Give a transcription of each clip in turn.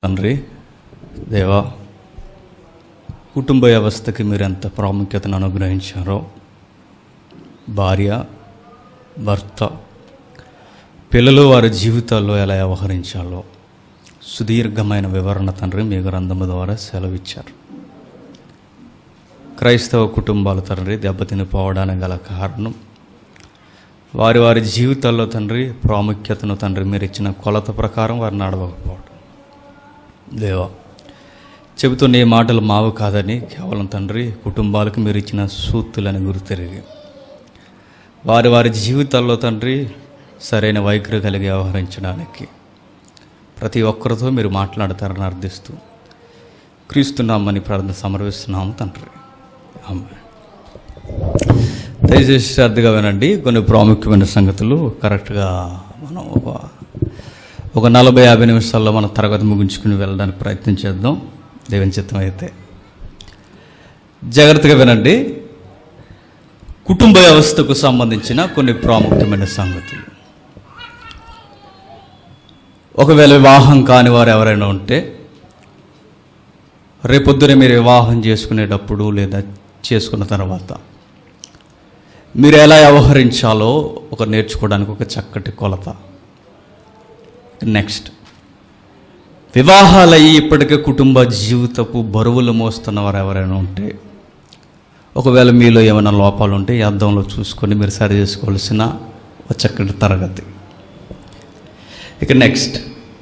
తండ్రి దేవా కుటుంబ వ్యవస్థకి మీరు ఎంత ప్రాముఖ్యతను అనుగ్రహించారో భార్య భర్త పిల్లలు వారి జీవితాల్లో ఎలా వ్యవహరించాలో సుదీర్ఘమైన వివరణ తండ్రి మీ గ్రంథము ద్వారా సెలవిచ్చారు క్రైస్తవ కుటుంబాల తండ్రి దెబ్బతిని పోవడానికి గల కారణం వారి వారి జీవితాల్లో తండ్రి ప్రాముఖ్యతను తండ్రి మీరు ఇచ్చిన కొలత ప్రకారం వారు నడవకపోవడం దేవా చెబుతున్న ఈ మాటలు మావు కాదని కేవలం తండ్రి కుటుంబాలకు మీరు ఇచ్చిన సూత్తులని గుర్తెరిగి వారి వారి జీవితాల్లో తండ్రి సరైన వైఖరి కలిగి వ్యవహరించడానికి ప్రతి ఒక్కరితో మీరు మాట్లాడతారని అర్థిస్తూ క్రీస్తున్నామని ప్రార్థన సమర్పిస్తున్నాము తండ్రి ఆమె దయచేసి శ్రద్ధగా వినండి కొన్ని ప్రాముఖ్యమైన సంగతులు కరెక్ట్గా మనం ఒక ఒక నలభై యాభై నిమిషాల్లో మన తరగతి ముగించుకుని వెళ్ళడానికి ప్రయత్నం చేద్దాం దేవుని చిత్తం అయితే జాగ్రత్తగా వినండి కుటుంబ వ్యవస్థకు సంబంధించిన కొన్ని ప్రాముఖ్యమైన సంగతులు ఒకవేళ వివాహం కాని వారు ఎవరైనా ఉంటే రేపొద్దున మీరు వివాహం చేసుకునేటప్పుడు లేదా చేసుకున్న తర్వాత మీరు ఎలా వ్యవహరించాలో ఒక నేర్చుకోవడానికి ఒక చక్కటి కొలత నెక్స్ట్ వివాహాలయ్యి ఇప్పటికే కుటుంబ జీవితపు బరువులు మోస్తున్న వారు ఎవరైనా ఉంటే ఒకవేళ మీలో ఏమైనా లోపాలు ఉంటే ఈ అద్దంలో చూసుకొని మీరు సరి చేసుకోవాల్సిన ఒక చక్కటి తరగతి ఇక నెక్స్ట్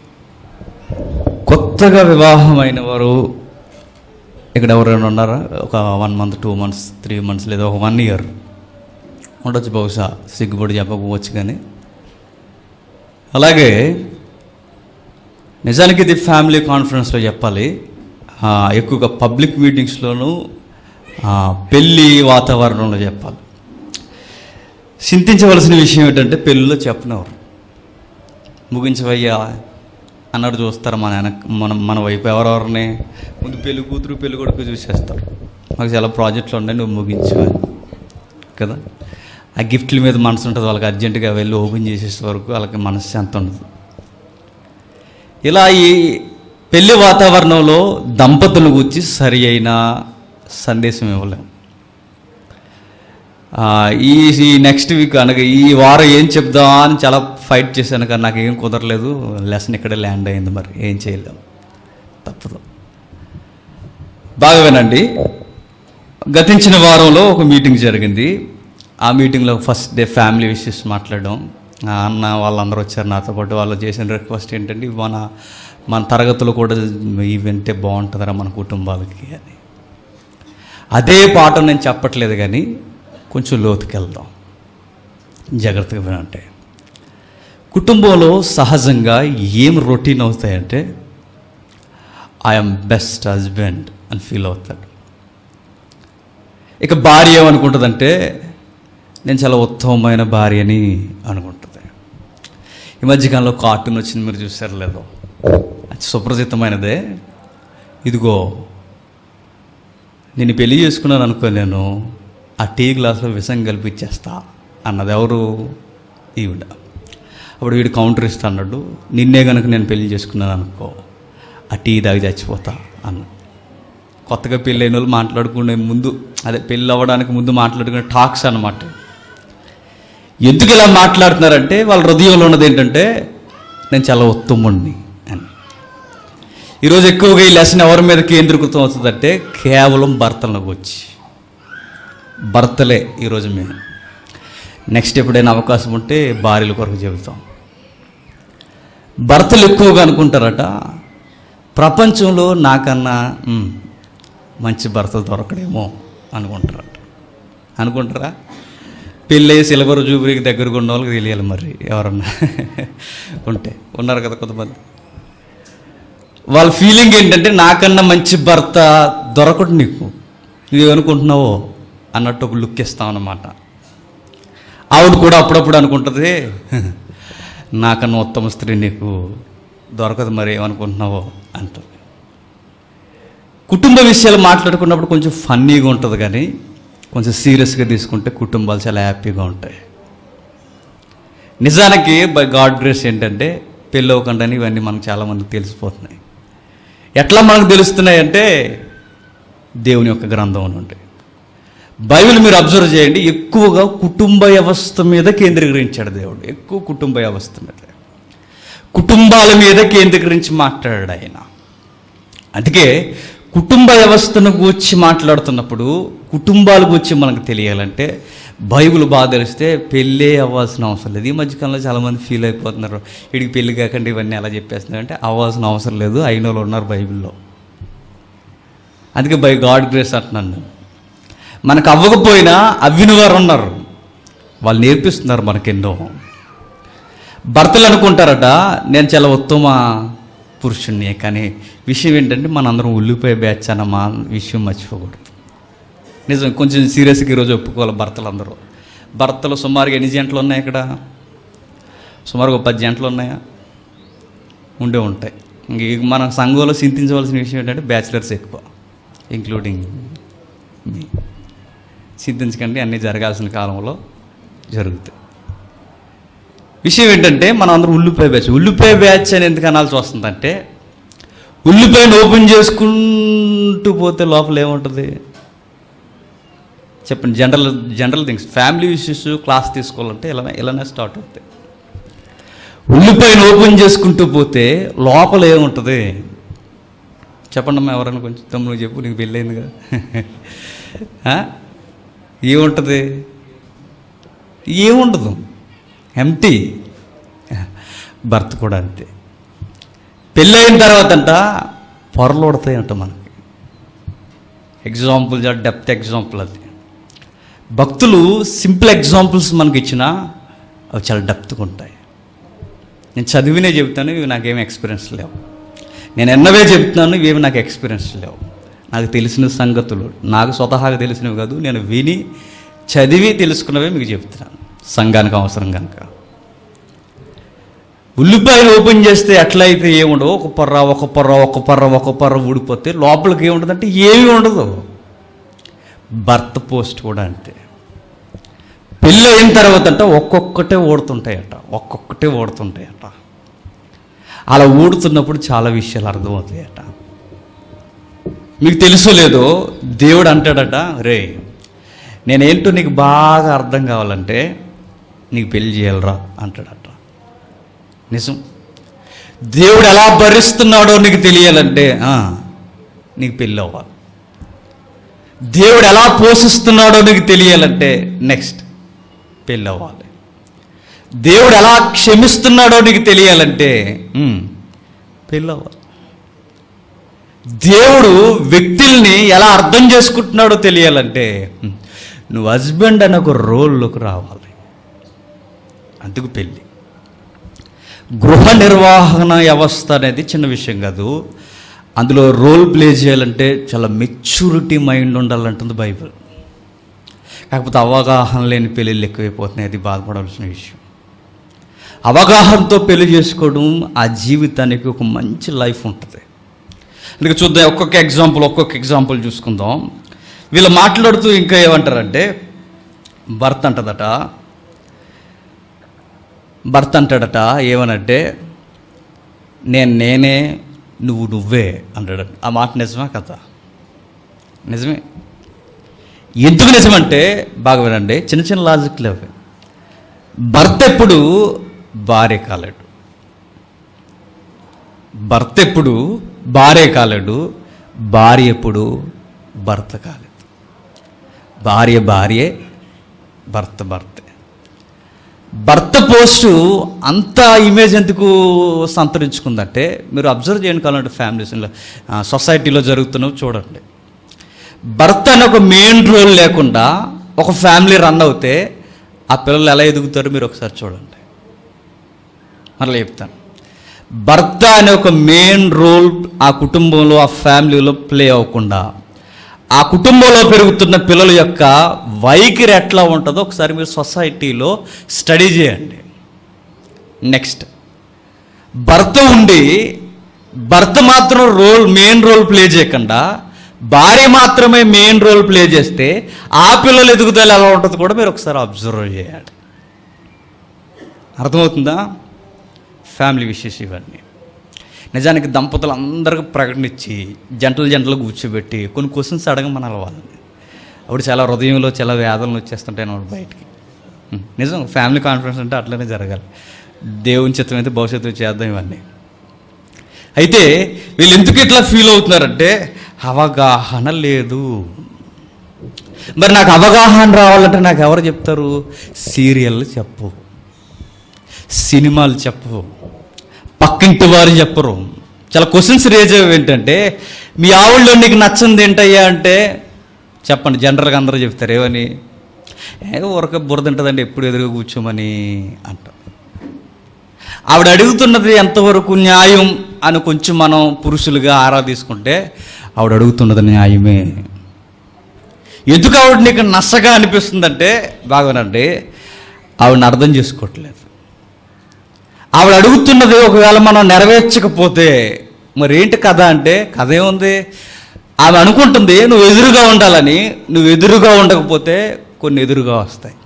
కొత్తగా వివాహమైన వారు ఇక్కడ ఎవరైనా ఉన్నారా ఒక one month two months three months లేదా ఒక వన్ ఇయర్ ఉండొచ్చు బహుశా సిగ్గుపడి చెప్పకపోవచ్చు కానీ అలాగే నిజానికి ఇది ఫ్యామిలీ కాన్ఫరెన్స్లో చెప్పాలి ఆ, ఎక్కువగా పబ్లిక్ మీటింగ్స్లోనూ ఆ, పెళ్ళి వాతావరణంలో చెప్పాలి చింతించవలసిన విషయం ఏంటంటే పెళ్ళిలో చెప్పనవరు ముగించవయ్యా అన్నట్టు చూస్తారు మన వెనక మన మన వైపు ఎవరెవరిని ముందు పెళ్లి కూతురు పెళ్లి కొడుకు చూసేస్తారు మాకు చాలా ప్రాజెక్టులు ఉన్నాయి నువ్వు ముగించు అని. కదా ఆ గిఫ్ట్ల మీద మనసు ఉంటుంది వాళ్ళకి అర్జెంటుగా వెళ్ళి ఓపెన్ చేసేసే వరకు వాళ్ళకి మనశ్శాంతి ఉండదు ఇలా ఈ పెళ్లి వాతావరణంలో దంపతులు గురించి సరి అయిన సందేశం ఇవ్వలేము ఆ, ఈ ఈ నెక్స్ట్ వీక్ అనగా ఈ వారం ఏం చెప్దాం అని చాలా ఫైట్ చేశాను కానీ నాకు ఏం కుదరలేదు లెసన్ ఇక్కడే ల్యాండ్ అయింది మరి ఏం చేయలేం తప్పదు బాగా వినండి గతించిన వారంలో ఒక మీటింగ్ జరిగింది ఆ మీటింగ్లో ఫస్ట్ డే ఫ్యామిలీ విషయస్ మాట్లాడడం ఆ అన్న వాళ్ళందరూ వచ్చారు నాతో పాటు వాళ్ళు చేసిన రిక్వెస్ట్ ఏంటంటే మన మన తరగతులు కూడా ఇవి వింటే బాగుంటుందిరా మన కుటుంబాలకి అని అదే పాఠం నేను చెప్పట్లేదు కానీ కొంచెం లోతుకెళ్దాం జాగ్రత్తగా వినంటే కుటుంబంలో సహజంగా ఏం రొటీన్ అవుతాయంటే ఐఎమ్ బెస్ట్ హస్బెండ్ అని ఫీల్ అవుతాడు ఇక భార్య ఏమనుకుంటుందంటే నేను చాలా ఉత్తమమైన భార్యని అనుకుంటుంది ఈ మధ్యకాలంలో కార్టూన్ వచ్చింది మీరు చూసారు లేదో అది సుప్రసిద్ధమైనదే ఇదిగో నేను పెళ్లి చేసుకున్నాను అనుకో నేను ఆ టీ గ్లాస్లో విషం కల్పించేస్తా అన్నది ఎవరు ఈవిడ అప్పుడు వీడు కౌంటర్ ఇస్తా అన్నాడు నిన్నే కనుక నేను పెళ్లి చేసుకున్నాను అనుకో ఆ టీ దాగి చచ్చిపోతా అన్న కొత్తగా పెళ్ళైన వాళ్ళు మాట్లాడుకునే ముందు అదే పెళ్ళి అవ్వడానికి ముందు మాట్లాడుకునే టాక్స్ అన్నమాట ఎందుకు ఇలా మాట్లాడుతున్నారంటే వాళ్ళ హృదయంలో ఉన్నది ఏంటంటే నేను చాలా ఉత్తముణ్ణి అని ఈరోజు ఎక్కువగా ఈ లెసన్ ఎవరి మీద కేంద్రీకృతం అవుతుందంటే కేవలం భర్తలకు వచ్చి భర్తలే ఈరోజు మేము నెక్స్ట్ ఎప్పుడైనా అవకాశం ఉంటే భార్యల కొరకు చెబుతాం భర్తలు ఎక్కువగా అనుకుంటారట ప్రపంచంలో నాకన్నా మ్, మంచి భర్త దొరకడేమో అనుకుంటారట అనుకుంటారా పెళ్ళి సిల్వర్ జూబిలీకి దగ్గరగా ఉన్న వాళ్ళకి తెలియాలి మరి ఎవరన్నా ఉంటే ఉన్నారు కదా కొంతమంది వాళ్ళ ఫీలింగ్ ఏంటంటే నాకన్నా మంచి భర్త దొరకడు నీకు నువ్వు అనుకుంటున్నావో అన్నట్టు ఒక లుక్ ఇస్తాం అన్నమాట ఆవిడ కూడా అప్పుడప్పుడు అనుకుంటుంది నాకన్నా ఉత్తమ స్త్రీ నీకు దొరకదు మరి ఏమనుకుంటున్నావో అంటుంది కుటుంబ విషయాలు మాట్లాడుకున్నప్పుడు కొంచెం ఫన్నీగా ఉంటుంది కానీ కొంచెం సీరియస్గా తీసుకుంటే కుటుంబాలు చాలా హ్యాపీగా ఉంటాయి నిజానికి బై గాడ్ గ్రేస్ ఏంటంటే పెళ్ళి అవ్వకుండానే ఇవన్నీ మనకు చాలామందికి తెలిసిపోతున్నాయి ఎట్లా మనకు తెలుస్తున్నాయంటే దేవుని యొక్క గ్రంథం నుండి బైబిల్ మీరు అబ్జర్వ్ చేయండి ఎక్కువగా కుటుంబ వ్యవస్థ మీద కేంద్రీకరించాడు దేవుడు ఎక్కువ కుటుంబ వ్యవస్థ మీద కుటుంబాల మీద కేంద్రీకరించి మాట్లాడాడు ఆయన అందుకే కుటుంబ వ్యవస్థను గూర్చి మాట్లాడుతున్నప్పుడు కుటుంబాల గురించి మనకు తెలియాలంటే బైబిల్ బాగా తెలిస్తే పెళ్ళే అవ్వాల్సిన అవసరం లేదు ఈ మధ్యకాలంలో చాలామంది ఫీల్ అయిపోతున్నారు వీడికి పెళ్ళి కాకుండా ఇవన్నీ ఎలా చెప్పేస్తున్నారు అంటే అవ్వాల్సిన అవసరం లేదు అయిన వాళ్ళు ఉన్నారు బైబిల్లో అందుకే బై గాడ్ గ్రేస్ అంటున్నాను నేను. మనకు అవ్వకపోయినా అవ్విన వారు ఉన్నారు వాళ్ళు నేర్పిస్తున్నారు మనకెన్నో భర్తలు అనుకుంటారట నేను చాలా ఉత్తమ పురుషుణ్ణి కానీ విషయం ఏంటంటే మనందరం ఉల్లిపోయే బ్యాచ్ అన్న మా విషయం మర్చిపోకూడదు నిజం కొంచెం సీరియస్గా ఈరోజు ఒప్పుకోవాలి భర్తలు అందరూ భర్తలు సుమారుగా ఎన్ని జంటలు ఉన్నాయి ఇక్కడ సుమారుగా ఒక పది జంటలు ఉన్నాయా ఉండే ఉంటాయి ఇంక ఈ మన సంఘంలో చింతించవలసిన విషయం ఏంటంటే బ్యాచిలర్స్ ఎక్కువ ఇంక్లూడింగ్ మీ చింతించకండి అన్నీ జరగాల్సిన కాలంలో జరుగుతాయి విషయం ఏంటంటే మనం అందరం ఉల్లిపాయ బ్యాచ్ ఉల్లిపాయ బ్యాచ్ అని ఎందుకు అనాల్సి వస్తుందంటే ఉల్లిపాయను ఓపెన్ చేసుకుంటూ పోతే లోపల ఏముంటుంది చెప్పండి general general things family issues class తీసుకోవాలంటే ఇలా ఇలానే స్టార్ట్ అవుతాయి ఉల్లిపాయను ఓపెన్ చేసుకుంటూ పోతే లోపల ఏముంటుంది చెప్పండి అమ్మా ఎవరైనా కొంచెం తమ్ముడు చెప్పు నీకు పెళ్ళైంది కదా ఆ? ఏముంటుంది ఏముండదు ఎంటీ భర్త కూడా అంతే పెళ్ళైన తర్వాత అంట పొరలు ఉడతాయి అంట మనకి ఎగ్జాంపుల్ డెప్త్ ఎగ్జాంపుల్ అది భక్తులు సింపుల్ ఎగ్జాంపుల్స్ మనకి ఇచ్చినా అవి చాలా డెప్త్గా ఉంటాయి నేను చదివినే చెప్తాను ఇవి నాకేం ఎక్స్పీరియన్స్ లేవు నేను ఎన్నవే చెప్తున్నాను ఇవేమి నాకు ఎక్స్పీరియన్స్ లేవు నాకు తెలిసిన సంగతులు నాకు స్వతహాగా తెలిసినవి కాదు నేను విని చదివి తెలుసుకున్నవే మీకు చెప్తున్నాను సంఘానికి అవసరం కనుక ఉల్లిపాయలు ఓపెన్ చేస్తే ఎట్లయితే ఏముండవు ఒక పొర్ర ఒక పొర్ర ఒక పొర్ర ఒక పొర్ర ఊడిపోతే లోపలికి ఏముండదంటే ఏమీ ఉండదు భర్త పోస్ట్ కూడా అంతే పెళ్ళి అయిన తర్వాత అంట ఒక్కొక్కటే ఓడుతుంటాయట ఒక్కొక్కటే ఓడుతుంటాయట అలా ఊడుతున్నప్పుడు చాలా విషయాలు అర్థమవుతాయట మీకు తెలుసో లేదో దేవుడు అంటాడట రే నేనేంటో నీకు బాగా అర్థం కావాలంటే నీకు పెళ్లి చేయాలరా అంటాడట నిజం దేవుడు ఎలా భరిస్తున్నాడో నీకు తెలియాలంటే ఆ, నీకు పెళ్ళి అవ్వాలి దేవుడు ఎలా పోషిస్తున్నాడో నీకు తెలియాలంటే నెక్స్ట్ పెళ్ళి అవ్వాలి దేవుడు ఎలా క్షమిస్తున్నాడో నీకు తెలియాలంటే ఉమ్, పెళ్ళి అవ్వాలి దేవుడు వ్యక్తుల్ని ఎలా అర్థం చేసుకుంటున్నాడో తెలియాలంటే ఉమ్, నువ్వు హస్బెండ్ అనే ఒక రోల్లోకి రావాలి అందుకు పెళ్ళి గృహ నిర్వహణ వ్యవస్థ అనేది చిన్న విషయం కాదు అందులో రోల్ ప్లే చేయాలంటే చాలా మెచ్యూరిటీ మైండ్ ఉండాలంటుంది బైబిల్ కాకపోతే అవగాహన లేని పెళ్ళిళ్ళు ఎక్కువైపోతున్నాయి అది బాధపడాల్సిన విషయం అవగాహనతో పెళ్లి చేసుకోవడం ఆ జీవితానికి ఒక మంచి లైఫ్ ఉంటుంది అందుకే చూద్దాం ఒక్కొక్క ఎగ్జాంపుల్ ఒక్కొక్క ఎగ్జాంపుల్ చూసుకుందాం వీళ్ళు మాట్లాడుతూ ఇంకా ఏమంటారంటే భర్త అంటదట భర్త అంటాడట ఏమనంటే నేను నేనే నువ్వు నువ్వే అంటాడు ఆ మాట నిజమా కదా నిజమే ఎందుకు నిజమంటే బాగా వినండి చిన్న చిన్న లాజిక్లు అవి భర్త ఎప్పుడు భార్య కాలేడు భర్త ఎప్పుడు భార్య కాలేడు భార్య ఎప్పుడు భర్త కాలేదు భార్య భార్యే భర్త భర్తే భర్త పోస్టు అంత ఇమేజ్ ఎందుకు సంతరించుకుందంటే మీరు అబ్జర్వ్ చేయండి కావాలంటే ఫ్యామిలీస్లో సొసైటీలో జరుగుతున్నవి చూడండి భర్త అనే ఒక మెయిన్ రోల్ లేకుండా ఒక ఫ్యామిలీ రన్ అవుతే ఆ పిల్లలు ఎలా ఎదుగుతారో మీరు ఒకసారి చూడండి మరలా చెప్తాను భర్త అనే ఒక మెయిన్ రోల్ ఆ కుటుంబంలో ఆ ఫ్యామిలీలో ప్లే అవ్వకుండా ఆ కుటుంబంలో పెరుగుతున్న పిల్లల యొక్క వైఖరి ఎట్లా ఉంటుందో ఒకసారి మీరు సొసైటీలో స్టడీ చేయండి నెక్స్ట్ భర్త ఉండి భర్త మాత్రం రోల్ మెయిన్ రోల్ ప్లే చేయకుండా భార్య మాత్రమే మెయిన్ రోల్ ప్లే చేస్తే ఆ పిల్లల ఎదుగుదల ఎలా ఉంటుందో కూడా మీరు ఒకసారి అబ్జర్వ్ చేయాలి అర్థమవుతుందా ఫ్యామిలీ విషయస్ ఇవన్నీ నిజానికి దంపతులు అందరికీ ప్రకటన ఇచ్చి జంటలు జంటలు కూర్చోబెట్టి కొన్ని క్వశ్చన్స్ అడగమనాలి వాళ్ళని అప్పుడు చాలా హృదయంలో చాలా వేదనలు వచ్చేస్తుంటాయి అన్నమాట బయటికి ఉం. నిజం ఫ్యామిలీ కాన్ఫరెన్స్ అంటే అట్లనే జరగాలి దేవుని చిత్తం అయితే భవిష్యత్తులో చేద్దాం ఇవన్నీ అయితే వీళ్ళు ఎందుకు ఇట్లా ఫీల్ అవుతున్నారంటే అవగాహన లేదు మరి నాకు అవగాహన రావాలంటే నాకు ఎవరు చెప్తారు సీరియల్ చెప్పు సినిమాలు చెప్పు పక్కింటి వారు చెప్పరు చాలా క్వశ్చన్స్ రేజ్ అయ్యేవి ఏంటంటే మీ ఆవిడలో నీకు నచ్చింది ఏంటయ్యా అంటే చెప్పండి జనరల్గా అందరూ చెప్తారు ఏమని ఏ ఊరక బురద ఉంటుందండి ఎప్పుడు ఎదురుగా కూర్చోమని అంటారు ఆవిడ అడుగుతున్నది ఎంతవరకు న్యాయం అని కొంచెం మనం పురుషులుగా ఆరా తీసుకుంటే ఆవిడ అడుగుతున్నది న్యాయమే ఎందుకు ఆవిడ నీకు నచ్చగా అనిపిస్తుందంటే బాగానండి ఆవిడని అర్థం చేసుకోవట్లేదు ఆవిడ అడుగుతున్నది ఒకవేళ మనం నెరవేర్చకపోతే మరి ఏంటి కథ అంటే కథ ఏముంది ఆమె అనుకుంటుంది నువ్వు ఎదురుగా ఉండాలని నువ్వు ఎదురుగా ఉండకపోతే కొన్ని ఎదురుగా వస్తాయి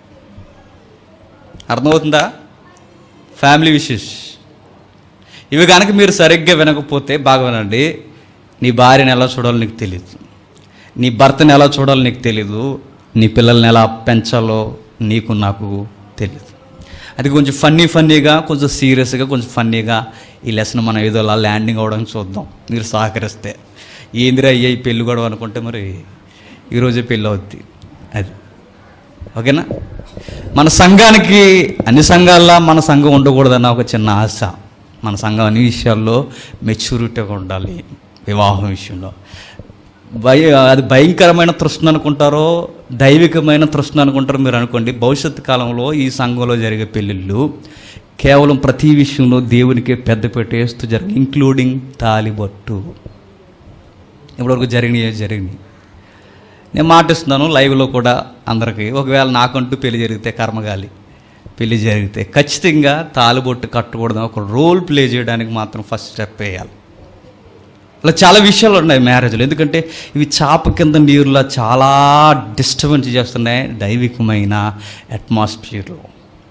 అర్థమవుతుందా ఫ్యామిలీ విషెస్ ఇవి కనుక మీరు సరిగ్గా వినకపోతే బాగా వినండి నీ భార్యని ఎలా చూడాలో నీకు తెలియదు నీ భర్తని ఎలా చూడాలో నీకు తెలీదు నీ పిల్లల్ని ఎలా పెంచాలో నీకు నాకు తెలియదు అది కొంచెం ఫన్నీ ఫన్నీగా కొంచెం సీరియస్గా కొంచెం ఫన్నీగా ఈ లెసన్ మనం ఏదో అలా ల్యాండింగ్ అవ్వడానికి చూద్దాం మీరు సహకరిస్తే ఏందిరా అయ్యా ఈ పెళ్ళి గొడవ అనుకుంటే మరి ఈరోజే పెళ్ళి అవుద్ది అది ఓకేనా మన సంఘానికి అన్ని సంఘాల్లో మన సంఘం ఉండకూడదన్న ఒక చిన్న ఆశ మన సంఘం అన్ని విషయాల్లో మెచ్యూరిటీగా ఉండాలి వివాహం విషయంలో భయ అది భయంకరమైన తృష్ణ అనుకుంటారో దైవికమైన తృష్ణ అనుకుంటారో మీరు అనుకోండి భవిష్యత్తు కాలంలో ఈ సంఘంలో జరిగే పెళ్ళిళ్ళు కేవలం ప్రతి విషయంలో దేవునికి పెద్ద పెట్టేస్తూ జరిగి ఇంక్లూడింగ్ తాలిబొట్టు ఇప్పటివరకు జరిగినాయి జరిగినాయి నేను మాటిస్తున్నాను లైవ్లో కూడా అందరికీ ఒకవేళ నాకంటూ పెళ్లి జరిగితే కర్మగాలి పెళ్లి జరిగితే ఖచ్చితంగా తాలిబొట్టు కట్టకూడదు ఒక రోల్ ప్లే చేయడానికి మాత్రం ఫస్ట్ స్టెప్ వేయాలి అలా చాలా విషయాలు ఉన్నాయి మ్యారేజ్లో ఎందుకంటే ఇవి చాప కింద నీరులా చాలా డిస్టర్బెన్స్ చేస్తున్నాయి దైవికమైన అట్మాస్ఫియర్లో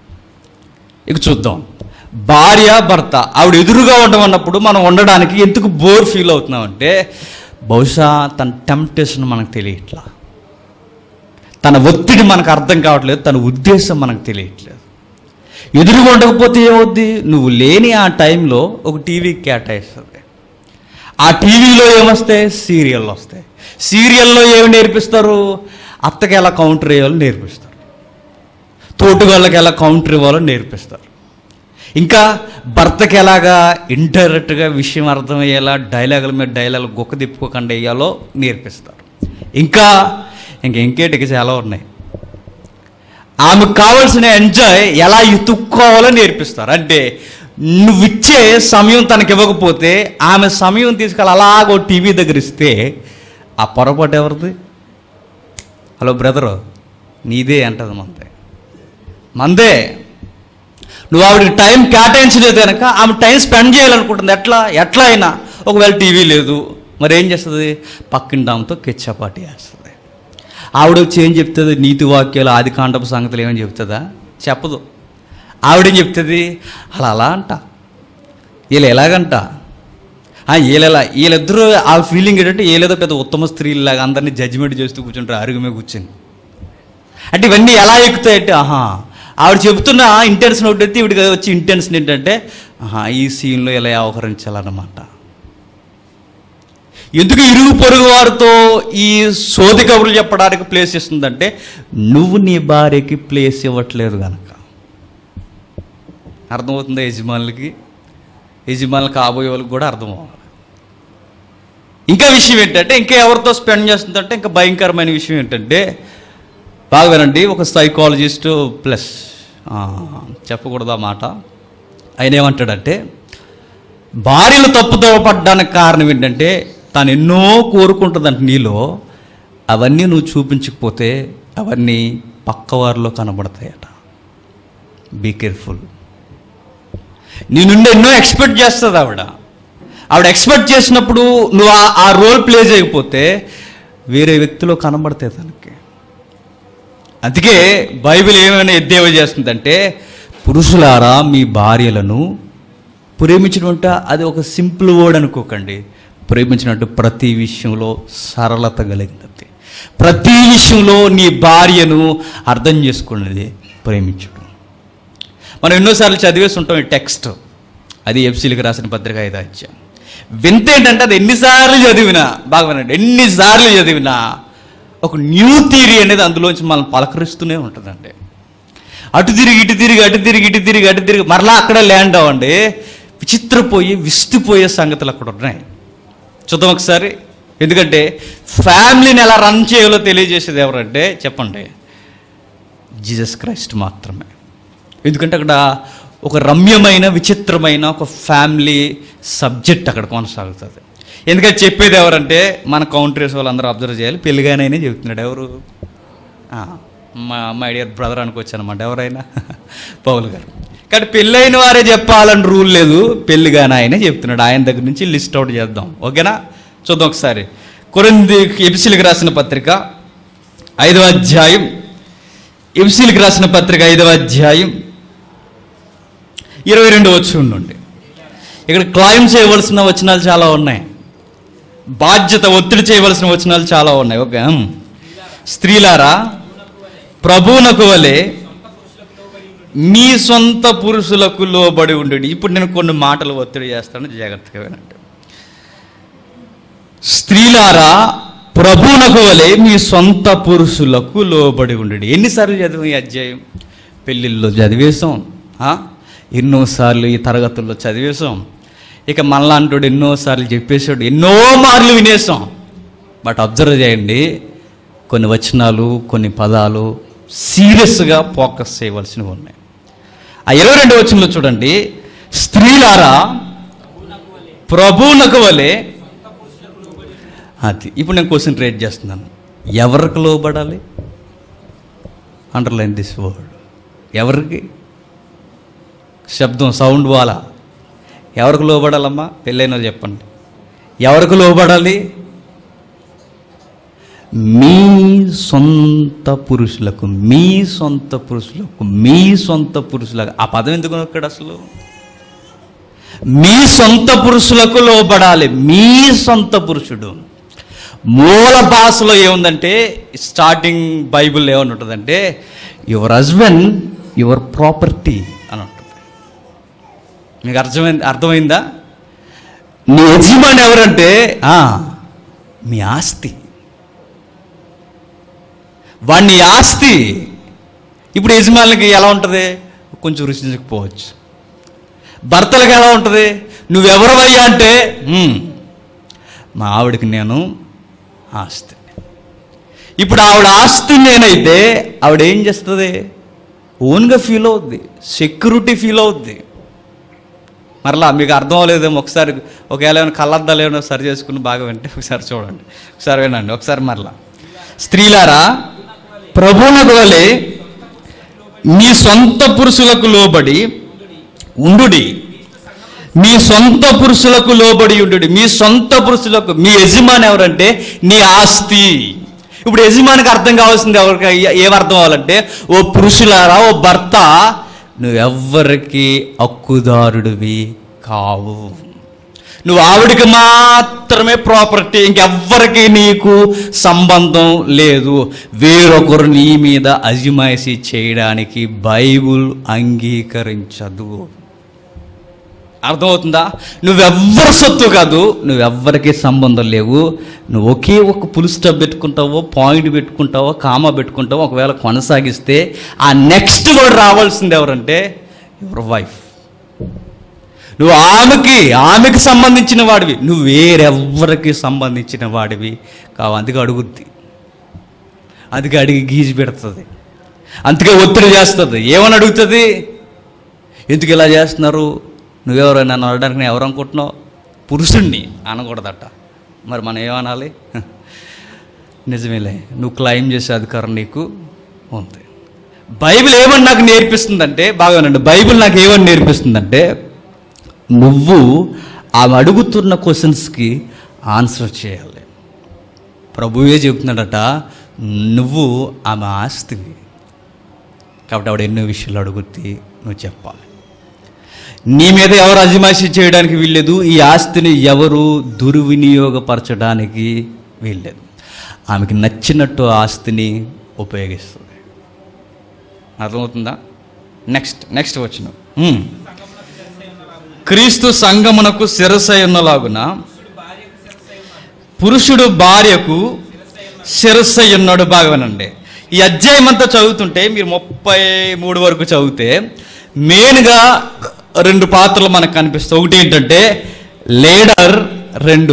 ఇక చూద్దాం భార్య భర్త ఆవిడ ఎదురుగా ఉండమన్నప్పుడు మనం ఉండడానికి ఎందుకు బోర్ ఫీల్ అవుతున్నామంటే బహుశా తన టెంప్టేషన్ మనకు తెలియట్లా తన ఒత్తిడి మనకు అర్థం కావట్లేదు తన ఉద్దేశం మనకు తెలియట్లేదు ఎదురుగా ఉండకపోతే ఏమవుద్ది నువ్వు లేని ఆ టైంలో ఒక టీవీ కేటాయిస్తుంది ఆ టీవీలో ఏమొస్తాయి సీరియల్ వస్తాయి సీరియల్లో ఏమి నేర్పిస్తారు అత్తకి ఎలా కౌంటర్ వేయాలో నేర్పిస్తారు తోటిగాళ్ళకి ఎలా కౌంటర్ ఇవ్వాలో నేర్పిస్తారు ఇంకా భర్తకి ఎలాగా ఇండైరెక్ట్గా విషయం అర్థమయ్యేలా డైలాగుల మీద డైలాగులు గొక్క తిప్పుకోకుండా వేయాలో నేర్పిస్తారు ఇంకా ఇంక ఇంకేటికి చాలా ఉన్నాయి ఆమెకు కావాల్సిన ఎంజాయ్ ఎలా ఎత్తుక్కోవాలో నేర్పిస్తారు అంటే నువ్వు ఇచ్చే సమయం తనకి ఇవ్వకపోతే ఆమె సమయం తీసుకెళ్ళి అలాగో టీవీ దగ్గర ఇస్తే ఆ పొరపాటు ఎవరిది హలో బ్రదరు నీదే అంటది మందే మందే నువ్వు ఆవిడకి టైం కేటాయించలేదు కనుక ఆమె టైం స్పెండ్ చేయాలనుకుంటుంది ఎట్లా ఎట్లా అయినా ఒకవేళ టీవీ లేదు మరి ఏం చేస్తుంది పక్కింటాంతో కిచ్చపాటి వేస్తుంది ఆవిడ వచ్చి ఏం చెప్తుంది నీతి వాక్యాలు ఆది కాండపు సంగతులు ఏమని చెప్తుందా చెప్పదు ఆవిడేం చెప్తుంది అలా అలా అంట వీళ్ళు ఎలాగంట ఆ, వీళ్ళెలా వీళ్ళిద్దరూ ఆ ఫీలింగ్ ఏంటంటే వీళ్ళేదో పెద్ద ఉత్తమ స్త్రీలాగా అందరినీ జడ్జిమెంట్ చేస్తూ కూర్చుంటారు అరుగుమే కూర్చుని అంటే ఇవన్నీ ఎలా ఎక్కుతాయంటే ఆహా ఆవిడ చెబుతున్న ఇంటెన్షన్ ఒకటి అయితే ఇవిడికి వచ్చి ఇంటెన్షన్ ఏంటంటే ఆహా ఈ సీన్లో ఇలా వ్యవహరించాలన్నమాట ఎందుకు ఇరుగు పొరుగు వారితో ఈ సోది కబుర్లు చెప్పడానికి ప్లేస్ ఇస్తుందంటే నువ్వు నీ భార్యకి ప్లేస్ ఇవ్వట్లేదు కనుక అర్థమవుతుందా యజమానులకి యజమానులు కాబోయే వాళ్ళకి కూడా అర్థం అవ్వాలి ఇంకా విషయం ఏంటంటే ఇంకా ఎవరితో స్పెండ్ చేస్తుందంటే ఇంకా భయంకరమైన విషయం ఏంటంటే బాగా వినండి ఒక సైకాలజిస్ట్ ప్లస్ చెప్పకూడదు ఆ మాట ఆయన ఏమంటాడంటే భార్యలు తప్పుతో పడ్డానికి కారణం ఏంటంటే తాను ఎన్నో కోరుకుంటుందంట నీలో అవన్నీ నువ్వు చూపించకపోతే అవన్నీ పక్కవారిలో కనబడతాయట బీ కేర్ఫుల్ నీ నుండి ఎన్నో ఎక్స్పెక్ట్ చేస్తుంది ఆవిడ ఆవిడ ఎక్స్పెక్ట్ చేసినప్పుడు నువ్వు ఆ- ఆ రోల్ ప్లే చేయకపోతే వేరే వ్యక్తిలో కనబడతాయి తనకి అందుకే బైబిల్ ఏమైనా ఎద్దేవా చేస్తుందంటే పురుషులారా మీ భార్యలను ప్రేమించడం అంటే అది ఒక సింపుల్ వర్డ్ అనుకోకండి ప్రేమించినట్టు ప్రతి విషయంలో సరళత కలిగినది ప్రతి విషయంలో నీ భార్యను అర్థం చేసుకున్నది ప్రేమించడం మనం ఎన్నోసార్లు చదివేసి ఉంటాం ఈ టెక్స్ట్ అది ఎఫ్సీలకు రాసిన పత్రిక ఐదు అధ్యాయం వింత ఏంటంటే అది ఎన్నిసార్లు చదివినా బాగా వినండి ఎన్నిసార్లు చదివినా ఒక న్యూ థియరీ అనేది అందులోంచి మనం పలకరిస్తూనే ఉంటుందండి అటు తిరిగి ఇటు తిరిగి అటు తిరిగి ఇటు తిరిగి అటు తిరిగి మరలా అక్కడే ల్యాండ్ అవ్వండి విచిత్రపోయి విస్తుపోయే సంగతులు అక్కడ ఉన్నాయి చూద్దాం ఒకసారి ఎందుకంటే ఫ్యామిలీని ఎలా రన్ చేయాలో తెలియజేసేది ఎవరంటే చెప్పండి జీసస్ క్రైస్ట్ మాత్రమే ఎందుకంటే అక్కడ ఒక రమ్యమైన విచిత్రమైన ఒక ఫ్యామిలీ సబ్జెక్ట్ అక్కడ కొనసాగుతుంది ఎందుకంటే చెప్పేది ఎవరంటే మన కౌంటరీస్ వాళ్ళందరూ అబ్జర్వ్ చేయాలి పెళ్ళిగానైనా చెబుతున్నాడు ఎవరు ఆ, మా మై డియర్ బ్రదర్ అనుకోవచ్చు అనమాట ఎవరైనా పౌల్ గారు కానీ పెళ్ళైన వారే చెప్పాలని రూల్ లేదు పెళ్ళిగానే ఆయనే చెప్తున్నాడు ఆయన దగ్గర నుంచి లిస్ట్ అవుట్ చేద్దాం ఓకేనా చూద్దాం ఒకసారి కొరింది ఎపిసిలకు రాసిన పత్రిక ఐదవ అధ్యాయం ఎఫ్సీలకు రాసిన పత్రిక ఐదవ అధ్యాయం ఇరవై రెండు వచ్చి ఉండండి ఇక్కడ క్లైమ్ చేయవలసిన వచనాలు చాలా ఉన్నాయి బాధ్యత ఒత్తిడి చేయవలసిన వచనాలు చాలా ఉన్నాయి ఓకే ఉమ్. స్త్రీలారా ప్రభువునకు వలె మీ సొంత పురుషులకు లోబడి ఉండు ఇప్పుడు నేను కొన్ని మాటలు ఒత్తిడి చేస్తాను జాగ్రత్తగా వినండి స్త్రీలారా ప్రభువునకు వలె మీ సొంత పురుషులకు లోబడి ఉండు ఎన్నిసార్లు చదివాం ఈ అధ్యాయం పెళ్ళిళ్ళలో చదివేశాం ఆ? ఎన్నోసార్లు ఈ తరగతుల్లో చదివేశాం ఇక మనలాంటోడు ఎన్నోసార్లు చెప్పేశాడు ఎన్నో మార్లు వినేసాం బట్ అబ్జర్వ్ చేయండి కొన్ని వచనాలు కొన్ని పదాలు సీరియస్గా ఫోకస్ చేయవలసినవి ఉన్నాయి ఆ ఇరవై రెండు వచనంలో చూడండి స్త్రీలారా ప్రభువునకు వలె అది ఇప్పుడు నేను క్వశ్చన్ రేట్ చేస్తున్నాను ఎవరికి లోబడాలి అండర్లైన్ దిస్ వర్డ్ ఎవరికి శబ్దం సౌండ్ వాలా ఎవరికి లోబడాలమ్మా పెళ్ళైన వాళ్ళు చెప్పండి ఎవరికి లోబడాలి మీ సొంత పురుషులకు మీ సొంత పురుషులకు మీ సొంత పురుషులకు ఆ పదం ఎందుకు ఇక్కడ అసలు మీ సొంత పురుషులకు లోబడాలి మీ సొంత పురుషుడు మూల భాషలో ఏముందంటే స్టార్టింగ్ బైబిల్ ఏమని ఉంటుందంటే యువర్ హస్బెండ్ యువర్ ప్రాపర్టీ అని ఉంటుంది మీకు అర్థమైంది అర్థమైందా నీ యజమాని ఎవరంటే ఆ, మీ ఆస్తి వాడిని ఆస్తి ఇప్పుడు యజమానులకి ఎలా ఉంటుంది కొంచెం రుచించకపోవచ్చు భర్తలకు ఎలా ఉంటుంది నువ్వెవరవయ్యా అంటే "హ్మ్, మా ఆవిడకి నేను ఆస్తి ఇప్పుడు ఆవిడ ఆస్తి నేనైతే ఆవిడ ఏం చేస్తుంది ఓన్గా ఫీల్ అవుద్ది సెక్యూరిటీ ఫీల్ అవుద్ది మరలా మీకు అర్థం అవ్వలేదేమో ఒకసారి ఒకవేళ ఏమైనా కళ్ళద్దాలు ఏమైనా సరి చేసుకుని బాగా వింటే ఒకసారి చూడండి ఒకసారి వినండి ఒకసారి మరలా స్త్రీలారా ప్రభువునకు వలె మీ సొంత పురుషులకు లోబడి ఉండుడి మీ సొంత పురుషులకు లోబడి ఉండుడి మీ సొంత పురుషులకు మీ యజమాని ఎవరంటే నీ ఆస్తి ఇప్పుడు యజమానికి అర్థం కావాల్సింది ఎవరికి ఏమర్థం అవ్వాలంటే ఓ పురుషులారా ఓ భర్త నువ్వెవ్వరికి హక్కుదారుడివి కావు నువ్వు ఆవిడికి మాత్రమే ప్రాపర్టీ ఇంకెవ్వరికి నీకు సంబంధం లేదు వేరొకరు నీ మీద అజమాయిషీ చేయడానికి బైబుల్ అంగీకరించదు అర్థమవుతుందా నువ్వెవ్వరి సొత్తు కాదు నువ్వెవ్వరికి సంబంధం లేవు నువ్వు ఒకే ఒక పులు స్టప్ పెట్టుకుంటావో పాయింట్ పెట్టుకుంటావో కామా పెట్టుకుంటావో ఒకవేళ కొనసాగిస్తే ఆ నెక్స్ట్ కూడా రావాల్సింది ఎవరంటే యువర్ వైఫ్ నువ్వు ఆమెకి ఆమెకి సంబంధించిన వాడివి నువ్వు వేరెవ్వరికి సంబంధించిన వాడివి కావు అందుకే అడుగుద్ది అందుకే అడిగి గీజి పెడుతుంది అందుకే ఒత్తిడి చేస్తుంది ఏమని అడుగుతుంది ఎందుకు ఇలా చేస్తున్నారు నువ్వెవరైనా నన్ను అనడానికి నేను ఎవరు అనుకుంటున్నావు పురుషుణ్ణి అనకూడదట మరి మనం ఏమనాలి నిజమేలే నువ్వు క్లైమ్ చేసే అధికారం నీకు ఉంది బైబిల్ ఏమని నాకు నేర్పిస్తుందంటే బాగానండి బైబిల్ నాకు ఏమని నేర్పిస్తుందంటే నువ్వు ఆమె అడుగుతున్న క్వశ్చన్స్కి ఆన్సర్ చేయాలి ప్రభువే చెప్తున్నాడట నువ్వు ఆమె ఆస్తివి కాబట్టి ఆవిడ ఎన్నో విషయాలు అడుగుద్ది నువ్వు చెప్పాలి నీ మీద ఎవరు అజమాయిషి చేయడానికి వీల్లేదు ఈ ఆస్తిని ఎవరు దుర్వినియోగపరచడానికి వీల్లేదు ఆమెకి నచ్చినట్టు ఆ ఆస్తిని ఉపయోగిస్తుంది అర్థమవుతుందా నెక్స్ట్ నెక్స్ట్ వచ్చిన క్రీస్తు సంగమునకు శిరసై ఉన్నలాగున పురుషుడు భార్యకు శిరస్సై ఉన్నాడు బాగానండి ఈ అధ్యాయం అంతా చదువుతుంటే మీరు ముప్పై మూడు వరకు చదివితే మెయిన్గా రెండు పాత్రలు మనకు కనిపిస్తాయి ఒకటి ఏంటంటే లీడర్ రెండు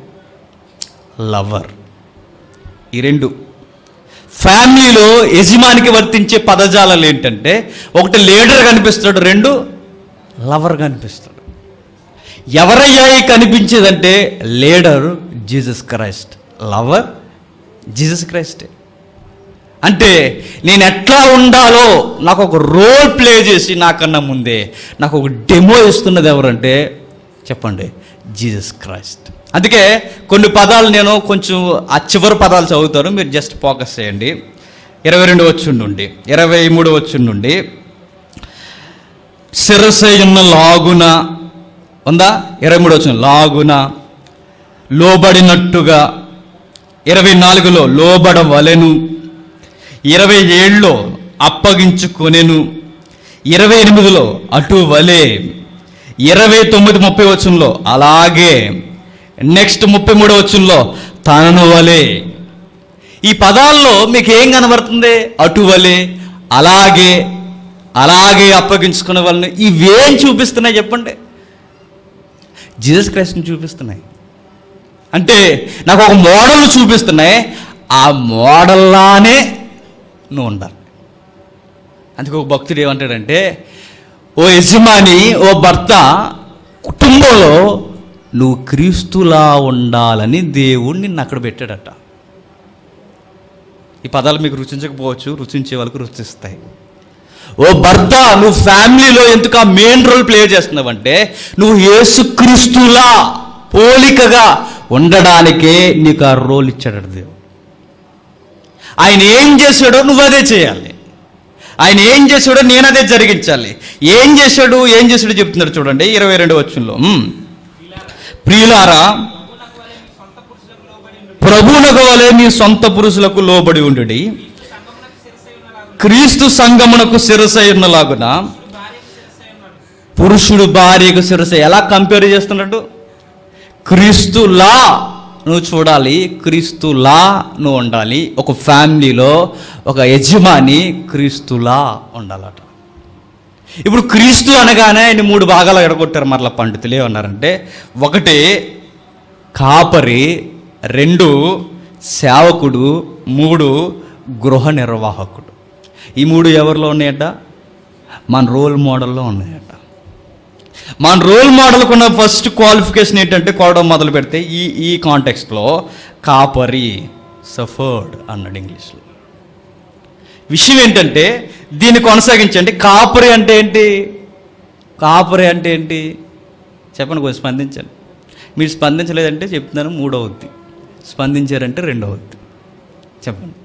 లవర్ ఈ రెండు ఫ్యామిలీలో యజమానికి వర్తించే పదజాలాలు ఏంటంటే ఒకటి లీడర్ కనిపిస్తాడు రెండు లవర్ కనిపిస్తాడు ఎవరయ్యా ఈ కనిపించేదంటే leader Jesus Christ lover Jesus క్రైస్టే అంటే నేను ఎట్లా ఉండాలో నాకు ఒక రోల్ ప్లే చేసి నాకన్నా ముందే నాకు ఒక డెమో ఇస్తున్నది ఎవరంటే చెప్పండి జీసస్ క్రైస్ట్ అందుకే కొన్ని పదాలు నేను కొంచెం ఆ చివరి పదాలు చదువుతాను మీరు జస్ట్ ఫోకస్ చేయండి ఇరవై రెండు వచ్చుండి ఇరవై మూడు వచ్చుండి శిరసయున్న లాగున ఉందా ఇరవై మూడు వచ్చిన లాగున లోబడినట్టుగా ఇరవై నాలుగులో లోబడవలెను ఇరవై ఏళ్ళలో అప్పగించుకొనెను ఇరవై ఎనిమిదిలో అటు వలే ఇరవై తొమ్మిది ముప్పై వచ్చంలో అలాగే నెక్స్ట్ ముప్పై మూడో వచ్చంలో తనను వలే ఈ పదాల్లో మీకు ఏం కనబడుతుంది అటువలే అలాగే అలాగే అప్పగించుకునే వాళ్ళని ఇవేం చూపిస్తున్నాయి చెప్పండి జీసస్ క్రైస్ట్ని చూపిస్తున్నాయి అంటే నాకు ఒక మోడల్ చూపిస్తున్నాయి ఆ మోడల్లానే నువ్వు ఉండాలి అందుకే ఒక భక్తుడు ఏమంటాడంటే ఓ యజమాని ఓ భర్త కుటుంబంలో నువ్వు క్రీస్తులా ఉండాలని దేవుడు నిన్ను అక్కడ పెట్టాడట ఈ పదాలు మీకు రుచించకపోవచ్చు రుచించే వాళ్ళకు రుచిస్తాయి ఓ భర్త నువ్వు ఫ్యామిలీలో ఎందుకు ఆ మెయిన్ రోల్ ప్లే చేస్తున్నావంటే నువ్వు యేసుక్రీస్తులా పోలికగా ఉండడానికే నీకు ఆ రోల్ ఇచ్చాడు దేవుడు ఆయన ఏం చేశాడో నువ్వు అదే చేయాలి ఆయన ఏం చేశాడో నేను అదే జరిగించాలి ఏం చేశాడు ఏం చేశాడో చెప్తున్నాడు చూడండి ఇరవై రెండు వచ్చంలో ప్రియులారా ప్రభునకు వలె మీ సొంత పురుషులకు లోబడి ఉండు క్రీస్తు సంగమునకు శిరసైనలాగున పురుషుడు భార్యకు శిరస ఎలా కంపేర్ చేస్తున్నాడు క్రీస్తులా నువ్వు చూడాలి క్రీస్తులా నువ్వు ఉండాలి ఒక ఫ్యామిలీలో ఒక యజమాని క్రీస్తులా ఉండాలట ఇప్పుడు క్రీస్తు అనగానే ఆయన మూడు భాగాలు ఎడగొట్టారు మరలా పండితులు ఏమన్నారంటే ఒకటి కాపరి రెండు సేవకుడు మూడు గృహ నిర్వాహకుడు ఈ మూడు ఎవరిలో ఉన్నాయట మన రోల్ మోడల్లో ఉన్నాయట మన రోల్ మోడల్కు ఉన్న ఫస్ట్ క్వాలిఫికేషన్ ఏంటంటే కోవడం మొదలు పెడితే ఈ ఈ కాంటెక్స్ట్లో కాపరి సఫర్డ్ అన్నాడు ఇంగ్లీష్లో విషయం ఏంటంటే దీన్ని కొనసాగించండి కాపరి అంటే ఏంటి కాపరి అంటే ఏంటి చెప్పండి కొంచెం స్పందించండి మీరు స్పందించలేదంటే చెప్తున్నాను మూడవద్ది స్పందించారంటే రెండవద్ది చెప్పండి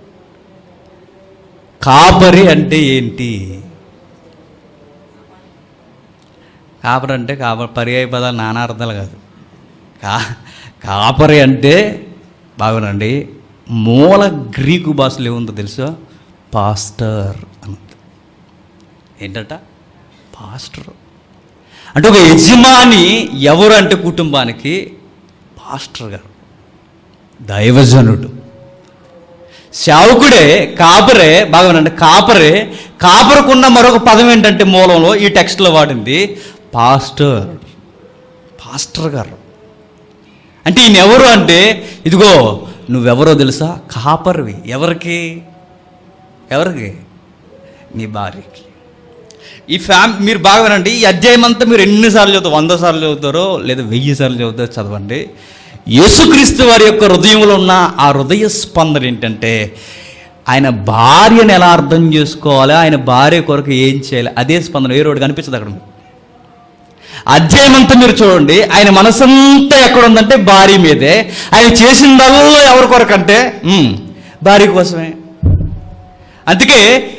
కాపరి అంటే ఏంటి కాపరి అంటే కాపరి పర్యాయ పదాలు నానా అర్థాలు కాదు కా కాపరి అంటే బాగునండి మూల గ్రీకు భాషలో ఏముందో తెలుసా పాస్టర్ అన్నది ఏంటట పాస్టర్ అంటే ఒక యజమాని ఎవరు అంటే కుటుంబానికి పాస్టర్ గారు దైవజనుడు శావకుడే కాపరే బాగా కాపరే కాపరకున్న మరొక పదం ఏంటంటే మూలంలో ఈ టెక్స్ట్లో వాడింది పాస్టర్ పాస్టర్ గారు అంటే ఈయన ఎవరు అంటే ఇదిగో నువ్వెవరో తెలుసా కాపరివి ఎవరికి ఎవరికి నీ భార్యకి ఈ ఫ్యామ్ మీరు బాగా వినండి ఈ అధ్యాయం అంతా మీరు ఎన్నిసార్లు చదువుతారు వంద సార్లు చదువుతారో లేదా వెయ్యి సార్లు చదువుతారో చదవండి యేసుక్రీస్తు వారి యొక్క హృదయంలో ఉన్న ఆ హృదయ స్పందన ఏంటంటే ఆయన భార్యను ఎలా అర్థం చేసుకోవాలి ఆయన భార్య కొరకు ఏం చేయాలి అదే స్పందన ఏ రోడ్డు కనిపించదు అక్కడ మీకు. అధ్యాయం అంతా మీరు చూడండి ఆయన మనసంతా ఎక్కడ ఉందంటే భార్య మీదే ఆయన చేసిందల్లా ఎవరి కొరకు అంటే ఉమ్, భార్య కోసమే అందుకే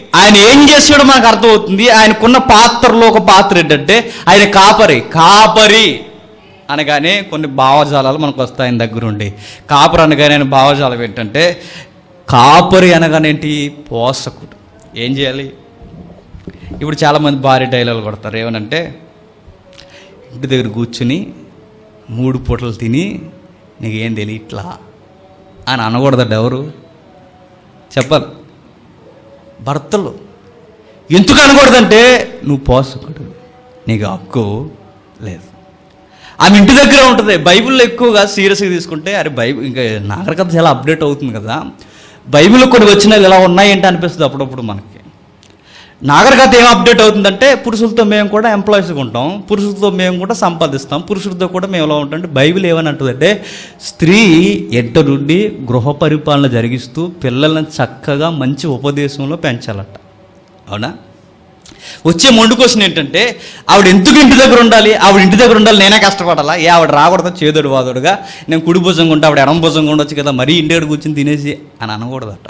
ఆయన ఏం చేసాడో మనకు అర్థమవుతుంది ఆయనకున్న పాత్రలో ఒక పాత్ర ఏంటంటే ఆయన కాపరి కాపరి అనగానే కొన్ని భావజాలాలు మనకు వస్తాయి ఆయన దగ్గరుండి కాపరి అనగానే ఆయన భావజాలం ఏంటంటే కాపరి అనగానే ఏంటి పోషకుడు ఏం చేయాలి ఇప్పుడు చాలామంది భారీ డైలాగులు కొడతారు ఏమనంటే ఇంటి దగ్గర కూర్చుని మూడు పూటలు తిని నీకేం తెలియట్లా అని అనకూడదండి ఎవరు చెప్పాలి భర్తలు ఎందుకు అనకూడదంటే నువ్వు పోషకుడు నీకు హక్కు లేదు ఆమె ఇంటి దగ్గర ఉంటుంది బైబిల్లో ఎక్కువగా సీరియస్గా తీసుకుంటే అరే బైబిల్ ఇంకా నాగరికత చాలా అప్డేట్ అవుతుంది కదా బైబిల్లో కొన్ని వచ్చినాలు ఇలా ఉన్నాయేంటి అనిపిస్తుంది అప్పుడప్పుడు మనకి నాగరికత ఏం అప్డేట్ అవుతుందంటే పురుషులతో మేము కూడా ఎంప్లాయీస్గా ఉంటాం పురుషులతో మేము కూడా సంపాదిస్తాం పురుషులతో కూడా మేము ఎలా ఉంటాం అంటే బైబిల్ ఏమని అంటుందంటే స్త్రీ ఎంట నుండి గృహ పరిపాలన జరిగిస్తూ పిల్లల్ని చక్కగా మంచి ఉపదేశంలో పెంచాలట అవునా వచ్చే మొండు క్వశ్చన్ ఏంటంటే ఆవిడ ఎందుకు ఇంటి దగ్గర ఉండాలి ఆవిడ ఇంటి దగ్గర ఉండాలి నేనే కష్టపడాలా ఏ ఆవిడ రాకూడదు చేదోడు వాదోడుగా నేను కుడి భుజంగా ఉంటా ఆవిడ ఎడం భుజంగా ఉండొచ్చు కదా మరీ ఇంటి దగ్గర కూర్చొని తినేసి అని అనకూడదట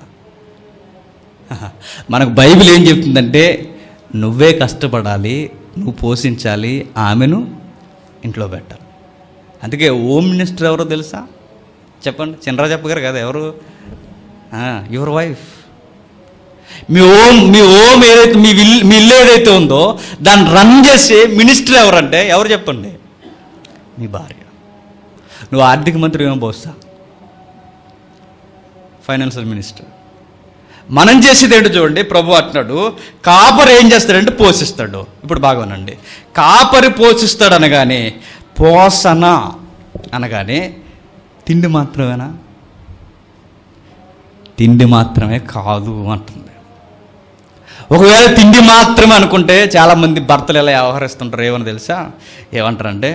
మనకు బైబిల్ ఏం చెప్తుందంటే నువ్వే కష్టపడాలి నువ్వు పోషించాలి ఆమెను ఇంట్లో పెట్టాలి అందుకే హోమ్ మినిస్టర్ ఎవరో తెలుసా చెప్పండి చంద్రజప్ప గారు కదా ఎవరు యువర్ వైఫ్ మీ ఓం మీ ఓం ఏదైతే మీ విల్ మీ ఇల్లు ఏదైతే ఉందో దాన్ని రన్ చేసే మినిస్టర్ ఎవరంటే ఎవరు చెప్పండి మీ భార్య నువ్వు ఆర్థిక మంత్రి ఏమో బహుశా ఫైనాన్షియల్ మినిస్టర్ మనం చేసేది ఏంటో చూడండి ప్రభు అంటున్నాడు కాపరి ఏం చేస్తాడంటే పోషిస్తాడు ఇప్పుడు బాగోనండి కాపరి పోషిస్తాడు అనగానే పోషణ అనగానే తిండి మాత్రమేనా తిండి మాత్రమే కాదు అంటుంది ఒకవేళ తిండి మాత్రమే అనుకుంటే చాలామంది భర్తలు ఎలా వ్యవహరిస్తుంటారు ఏమని తెలుసా ఏమంటారంటే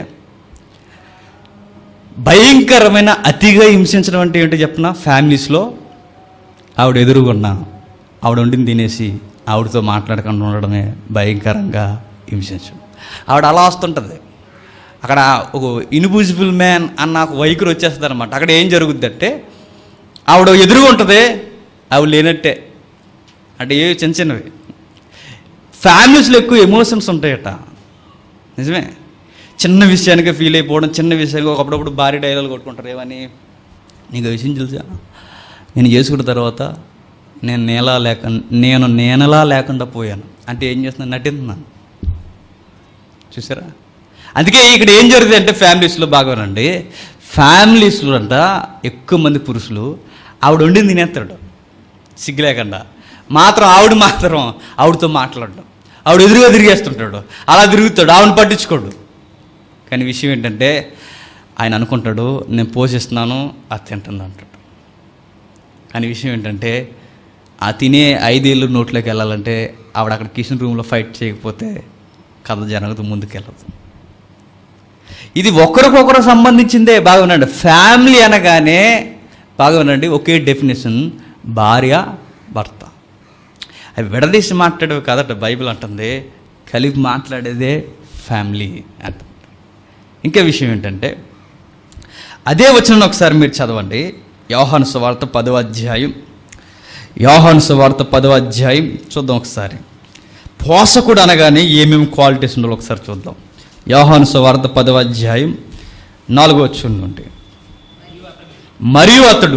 భయంకరమైన అతిగా హింసించడం అంటే ఏంటో చెప్పిన ఫ్యామిలీస్లో ఆవిడ ఎదురుగున్నాను ఆవిడ వండింది తినేసి ఆవిడతో మాట్లాడకుండా ఉండడమే భయంకరంగా హింసించడం ఆవిడ అలా వస్తుంటుంది అక్కడ ఒక ఇన్విజిబుల్ మ్యాన్ అన్న ఒక వైఖరి వచ్చేస్తుంది అనమాట అక్కడ ఏం జరుగుద్ది అంటే ఆవిడ ఎదురుగా ఉంటుంది ఆవిడ లేనట్టే అంటే ఏ చిన్న చిన్నవి ఫ్యామిలీస్లో ఎక్కువ ఎమోషన్స్ ఉంటాయట నిజమే చిన్న విషయానికి ఫీల్ అయిపోవడం చిన్న విషయానికి ఒకప్పుడప్పుడు భారీ డైలాగ్ కొట్టుకుంటారు ఏమని నీకు విషయం తెలుసా నేను చేసుకున్న తర్వాత నేను నేలా లేక నేను నేనలా లేకుండా పోయాను అంటే ఏం చేస్తున్నాను నటిస్తున్నాను చూసారా అందుకే ఇక్కడ ఏం జరుగుతుంది అంటే ఫ్యామిలీస్లో బాగానండి ఫ్యామిలీస్లో అంట ఎక్కువ మంది పురుషులు ఆవిడ వండింది తినేస్తాడు సిగ్గు లేకుండా మాత్రం ఆవిడ మాత్రం ఆవిడతో మాట్లాడడం ఆవిడ ఎదురుగా తిరిగేస్తుంటాడు అలా తిరుగుతాడు ఆవిడని పట్టించుకోడు కానీ విషయం ఏంటంటే ఆయన అనుకుంటాడు నేను పోషిస్తున్నాను అది తింటుంది అంటాడు కానీ విషయం ఏంటంటే ఆ తినే ఐదేళ్ళు నోట్లోకి వెళ్ళాలంటే ఆవిడ అక్కడ కిచెన్ రూమ్లో ఫైట్ చేయకపోతే కథ జరగదు ముందుకెళ్ళదు ఇది ఒకరికొకరు సంబంధించిందే బాగా వినండి ఫ్యామిలీ అనగానే బాగా వినండి ఒకే డెఫినేషన్ భార్య భర్త అవి విడదీసి మాట్లాడేవి కాదట బైబిల్ అంటుంది కలిపి మాట్లాడేదే ఫ్యామిలీ అంటుంది ఇంకా విషయం ఏంటంటే అదే వచ్చిన ఒకసారి మీరు చదవండి యోహాను సువార్త పదవ అధ్యాయం యోహాను సువార్త పదవ అధ్యాయం చూద్దాం ఒకసారి పోషకుడు అనగానే ఏమేమి క్వాలిటీస్ ఉండాలో ఒకసారి చూద్దాం యోహాను సువార్త పదవ అధ్యాయం నాలుగో వచ్చి నుండి మరియు అతడు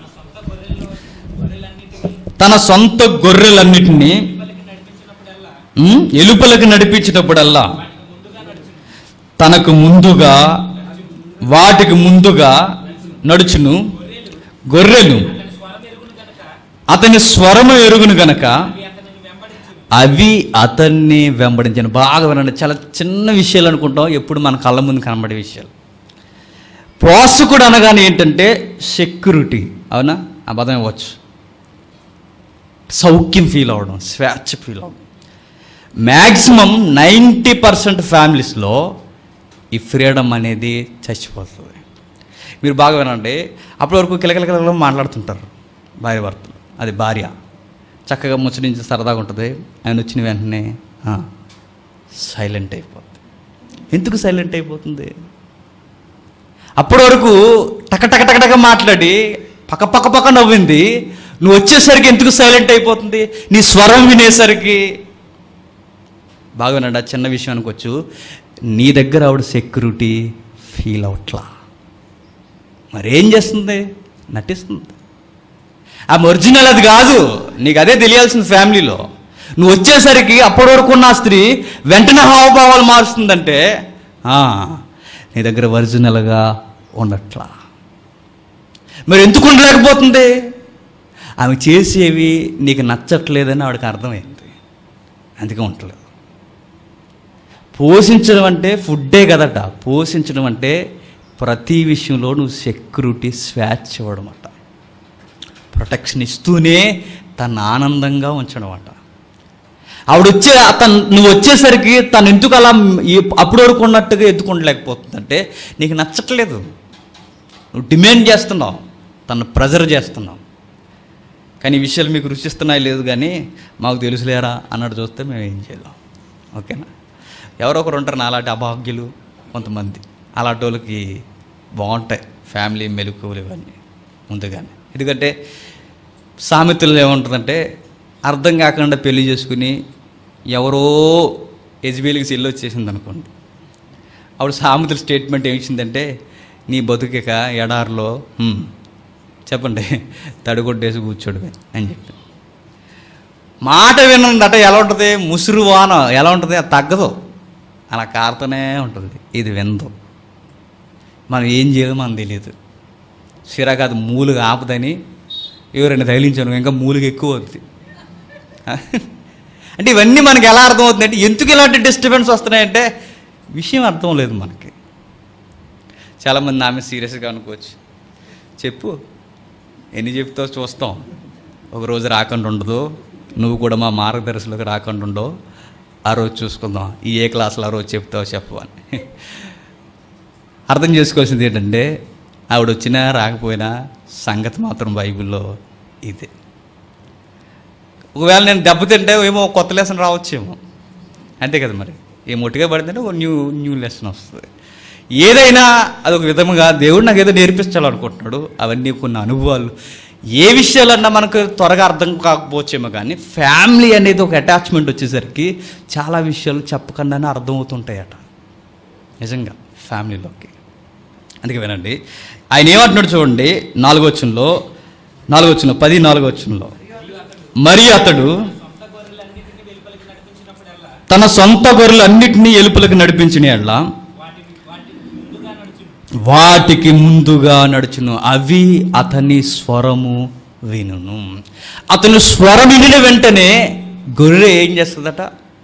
తన సొంత గొర్రెలన్నిటినీ ఉమ్, ఎలుపలకు నడిపించేటప్పుడల్లా తనకు ముందుగా వాటికి ముందుగా నడుచును గొర్రెలు అతని స్వరము ఎరుగును గనక అవి అతన్ని వెంబడించాను బాగా వినండి చాలా చిన్న విషయాలు అనుకుంటాం ఎప్పుడు మన కళ్ళ ముందు కనబడే విషయాలు పోషకుడు అనగానే ఏంటంటే సెక్యూరిటీ అవునా ఆ పదం ఇవ్వచ్చు సౌఖ్యం ఫీల్ అవ్వడం స్వేచ్ఛ ఫీల్ అవ్వడం మ్యాక్సిమం నైంటీ పర్సెంట్ ఫ్యామిలీస్లో ఈ ఫ్రీడమ్ అనేది చచ్చిపోతుంది మీరు బాగా వినండి అప్పటి వరకు కిలకిలకిల మాట్లాడుతుంటారు భార్య భర్తలు అది భార్య చక్కగా ముచ్చరించి సరదాగా ఉంటుంది ఆయన వచ్చిన వెంటనే సైలెంట్ అయిపోతుంది ఎందుకు సైలెంట్ అయిపోతుంది అప్పటి వరకు టక టక టక టక మాట్లాడి పక్క పక్క పక్క నవ్వింది నువ్వు వచ్చేసరికి ఎందుకు సైలెంట్ అయిపోతుంది నీ స్వరం వినేసరికి బాగానండి ఆ చిన్న విషయం అనుకోవచ్చు నీ దగ్గర ఆవిడ సెక్యూరిటీ ఫీల్ అవట్లా మరేం చేస్తుంది నటిస్తుంది ఆ ఒరిజినల్ అది కాదు నీకు అదే తెలియాల్సింది ఫ్యామిలీలో నువ్వు వచ్చేసరికి అప్పటి వరకు ఉన్న ఆ స్త్రీ వెంటనే హావభావాలు మారుస్తుందంటే ఆ, నీ దగ్గర ఒరిజినల్గా ఉండట్లా మరి ఎందుకు ఉండలేకపోతుంది ఆమె చేసేవి నీకు నచ్చట్లేదని ఆవిడకి అర్థమైంది అందుకే ఉండలేదు పోషించడం అంటే ఫుడ్డే కదట పోషించడం అంటే ప్రతి విషయంలో నువ్వు సెక్యూరిటీ స్వేచ్ఛ ఇవ్వడం అట ప్రొటెక్షన్ ఇస్తూనే తను ఆనందంగా ఉంచడం అట ఆవిడ వచ్చే తను నువ్వు వచ్చేసరికి తను ఎందుకు అలా ఈ- అప్పటి వరకు ఉన్నట్టుగా ఎందుకు ఉండలేకపోతుందంటే నీకు నచ్చట్లేదు నువ్వు డిమాండ్ చేస్తున్నావు తను ప్రెజర్ చేస్తున్నావు కానీ ఈ విషయాలు మీకు రుచిస్తున్నాయి లేదు కానీ మాకు తెలుసులేరా అన్నట్టు చూస్తే మేము ఏం చేయలేం ఓకేనా ఎవరో ఒకరు ఉంటారు నా అలాంటి అభాగ్యులు కొంతమంది అలాంటి వాళ్ళకి బాగుంటాయి ఫ్యామిలీ మెలకువలు ఇవన్నీ ముందుగానే ఎందుకంటే సామెతలు ఏముంటుందంటే అర్థం కాకుండా పెళ్లి చేసుకుని ఎవరో ఎజ్బీలకి సెల్లు వచ్చేసింది అనుకోండి అప్పుడు సామెతల స్టేట్మెంట్ ఏమి ఇచ్చిందంటే నీ బతుకిక ఎడారిలో "హ్మ్, చెప్పండి తడిగొట్టేసి కూర్చోడమే అని చెప్పి మాట వినందట ఎలా ఉంటుంది ముసురు వాన ఎలా ఉంటుంది అది తగ్గదు అలా కారుతూనే ఉంటుంది ఇది విందు మనం ఏం చేయాలో మనకు తెలియదు సిరాకు అది మూలుగా ఆపుదని ఎవరైనా తగిలించాను ఇంకా మూలుగా ఎక్కువ అవుతుంది అంటే ఇవన్నీ మనకి ఎలా అర్థమవుతుంది అంటే ఎందుకు ఇలాంటి డిస్టర్బెన్స్ వస్తున్నాయంటే విషయం అర్థం లేదు మనకి చాలామంది ఆమె సీరియస్గా అనుకోవచ్చు చెప్పు ఎన్ని చెప్తావు చూస్తాం ఒకరోజు రాకుండా ఉండదు నువ్వు కూడా మా మార్గదర్శులకు రాకుండా ఉండవు ఆ రోజు చూసుకుందాం ఈ ఏ క్లాసులో ఆ రోజు చెప్తావు చెప్పు అని అర్థం చేసుకోవాల్సింది ఏంటంటే ఆవిడ వచ్చినా రాకపోయినా సంగతి మాత్రం బైబిల్లో ఇదే ఒకవేళ నేను దెబ్బతింటే ఏమో కొత్త లెసన్ రావచ్చేమో అంతే కదా మరి ఏ మొట్టిగా పడిందంటే ఒక న్యూ న్యూ లెసన్ వస్తుంది ఏదైనా అదొక విధముగా దేవుడు నాకు ఏదో నేర్పించాలనుకుంటున్నాడు అవన్నీ కొన్ని అనుభవాలు ఏ విషయాలన్నా మనకు త్వరగా అర్థం కాకపోవచ్చేమో కానీ ఫ్యామిలీ అనేది ఒక అటాచ్మెంట్ వచ్చేసరికి చాలా విషయాలు చెప్పకుండానే అర్థమవుతుంటాయట నిజంగా ఫ్యామిలీలోకి అందుకే వినండి ఆయన ఏమంటున్నాడు చూడండి నాలుగో వచ్చంలో నాలుగో వచ్చిన పది నాలుగో వచ్చంలో మరి అతడు తన సొంత గొర్రెలన్నిటినీ ఎలుపులకు నడిపించిన ఎడ్ల వాటికి ముందుగా నడుచును అవి అతని స్వరము వినును అతను స్వరం వినిన వెంటనే గొర్రె ఏం చేస్తుందట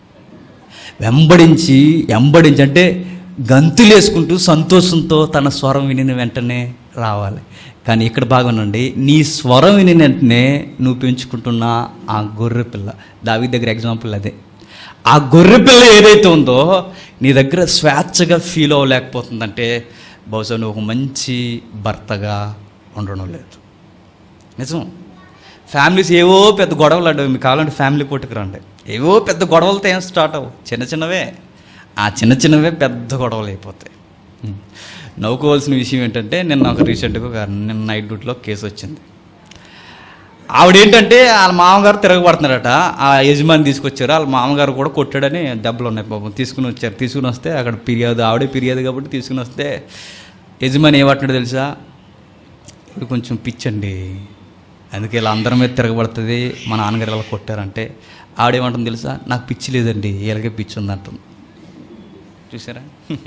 వెంబడించి వెంబడించి అంటే గంతులేసుకుంటూ సంతోషంతో తన స్వరం వినిన వెంటనే రావాలి కానీ ఇక్కడ బాగుండండి నీ స్వరం విని వెంటనే నువ్వు పెంచుకుంటున్న ఆ గొర్రె పిల్ల దావి దగ్గర ఎగ్జాంపుల్ అదే ఆ గొర్రె పిల్ల ఏదైతే ఉందో నీ దగ్గర స్వేచ్ఛగా ఫీల్ అవ్వలేకపోతుందంటే బహుశా నువ్వు ఒక మంచి భర్తగా ఉండడం లేదు నిజం ఫ్యామిలీస్ ఏవో పెద్ద గొడవలు అడ్డవి మీకు కావాలంటే ఫ్యామిలీ పుట్టుకు రండి ఏవో పెద్ద గొడవలతో ఏం స్టార్ట్ అవ్వు చిన్న చిన్నవే ఆ చిన్న చిన్నవే పెద్ద గొడవలు అయిపోతాయి ఉం. నవ్వుకోవాల్సిన విషయం ఏంటంటే నిన్న ఒక రీసెంట్గా ఒక నిన్న నైట్ డ్యూటీలో కేసు వచ్చింది ఆవిడ ఏంటంటే వాళ్ళ మామగారు తిరగబడుతున్నారట ఆ యజమాని తీసుకొచ్చారు వాళ్ళ మామగారు కూడా కొట్టాడని దెబ్బలు ఉన్నాయి పాపం తీసుకుని వచ్చారు తీసుకుని వస్తే అక్కడ ఫిర్యాదు ఆవిడే ఫిర్యాదు కాబట్టి తీసుకుని వస్తే యజమాని ఏమంటున్నాడు తెలుసా ఇది కొంచెం పిచ్చండి అందుకే ఇలా అందరి మీద తిరగబడుతుంది మా నాన్నగారు ఇలా కొట్టారంటే ఆవిడేమంటుంది తెలుసా నాకు పిచ్చి లేదండి ఇలాగే పిచ్చి ఉంది అంటుంది చూసారా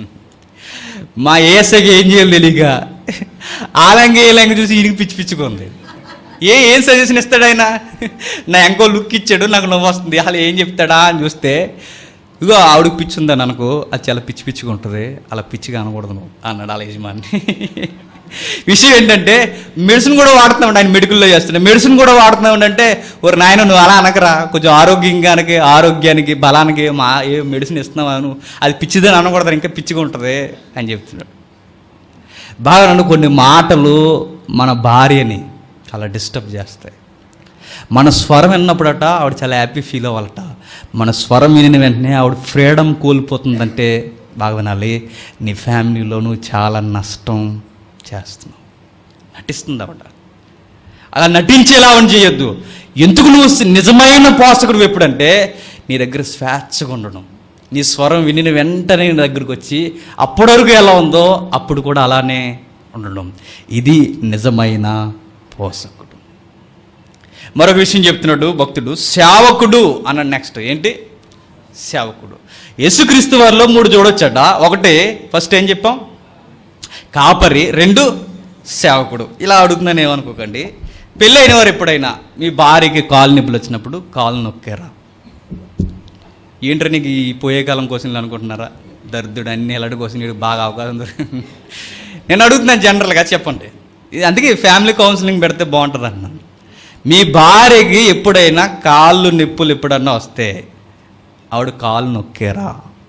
మా ఏఎస్ఐకి ఏం చేయాలి తెలియక ఆలంగి ఏలంగి చూసి ఈయనకి పిచ్చి పిచ్చుకుంది ఏ ఏం సజెషన్ ఇస్తాడు ఆయన నా ఎంకో లుక్ ఇచ్చాడు నాకు నవ్వు వస్తుంది అలా ఏం చెప్తాడా అని చూస్తే ఇగో ఆవిడకి పిచ్చి ఉందని అనుకో అది చాలా పిచ్చి పిచ్చిగా ఉంటుంది అలా పిచ్చిగా అనకూడదు నువ్వు అన్నాడు అలా యజమాని విషయం ఏంటంటే మెడిసిన్ కూడా వాడుతున్నాడు ఆయన మెడికల్లో చేస్తున్నాడు మెడిసిన్ కూడా వాడుతున్నాడు అంటే ఒక నాయన నువ్వు అలా అనకరా కొంచెం ఆరోగ్యంగానికి ఆరోగ్యానికి బలానికి మా ఏ మెడిసిన్ ఇస్తున్నావా నువ్వు అది పిచ్చిదని అనకూడదు ఇంకా పిచ్చిగా ఉంటుంది అని చెప్తున్నాడు బాగా నన్ను కొన్ని మాటలు మన భార్యని చాలా డిస్టర్బ్ చేస్తాయి మన స్వరం విన్నప్పుడట ఆవిడ చాలా హ్యాపీ ఫీల్ అవ్వాలట మన స్వరం వినిన వెంటనే ఆవిడ ఫ్రీడమ్ కోల్పోతుందంటే బాగా వినాలి నీ ఫ్యామిలీలో నువ్వు చాలా నష్టం చేస్తున్నావు నటిస్తుంది ఆవిడ అలా నటించేలా అని చేయొద్దు ఎందుకు నువ్వు నిజమైన పోషకుడు ఎప్పుడంటే నీ దగ్గర స్వేచ్ఛగా ఉండడం నీ స్వరం వినిన వెంటనే నీ దగ్గరికి వచ్చి అప్పటి వరకు ఎలా ఉందో అప్పుడు కూడా అలానే ఉండడం ఇది నిజమైన పోషకుడు మరొక విషయం చెప్తున్నాడు భక్తుడు సేవకుడు అన్నాడు నెక్స్ట్ ఏంటి సేవకుడు యేసుక్రీస్తు వారిలో మూడు చూడొచ్చట ఒకటి ఫస్ట్ ఏం చెప్పాం కాపరి రెండు సేవకుడు ఇలా అడుగుతున్నాను ఏమనుకోకండి పెళ్ళైన వారు ఎప్పుడైనా మీ భార్యకి కాలు నొప్పులు వచ్చినప్పుడు కాలు నొక్కారా ఏంటో నీకు ఈ పోయే కాలం కోసం ఇలా అనుకుంటున్నారా దరిద్రుడు అన్ని ఎలాంటి కోసం నీకు బాగా అవకాశం దొరికి నేను అడుగుతున్నాను జనరల్గా చెప్పండి ఇది అందుకే ఫ్యామిలీ కౌన్సిలింగ్ పెడితే బాగుంటుంది అన్నాను మీ భార్యకి ఎప్పుడైనా కాళ్ళు నొప్పులు ఎప్పుడన్నా వస్తే ఆవిడ కాలు నొక్కారా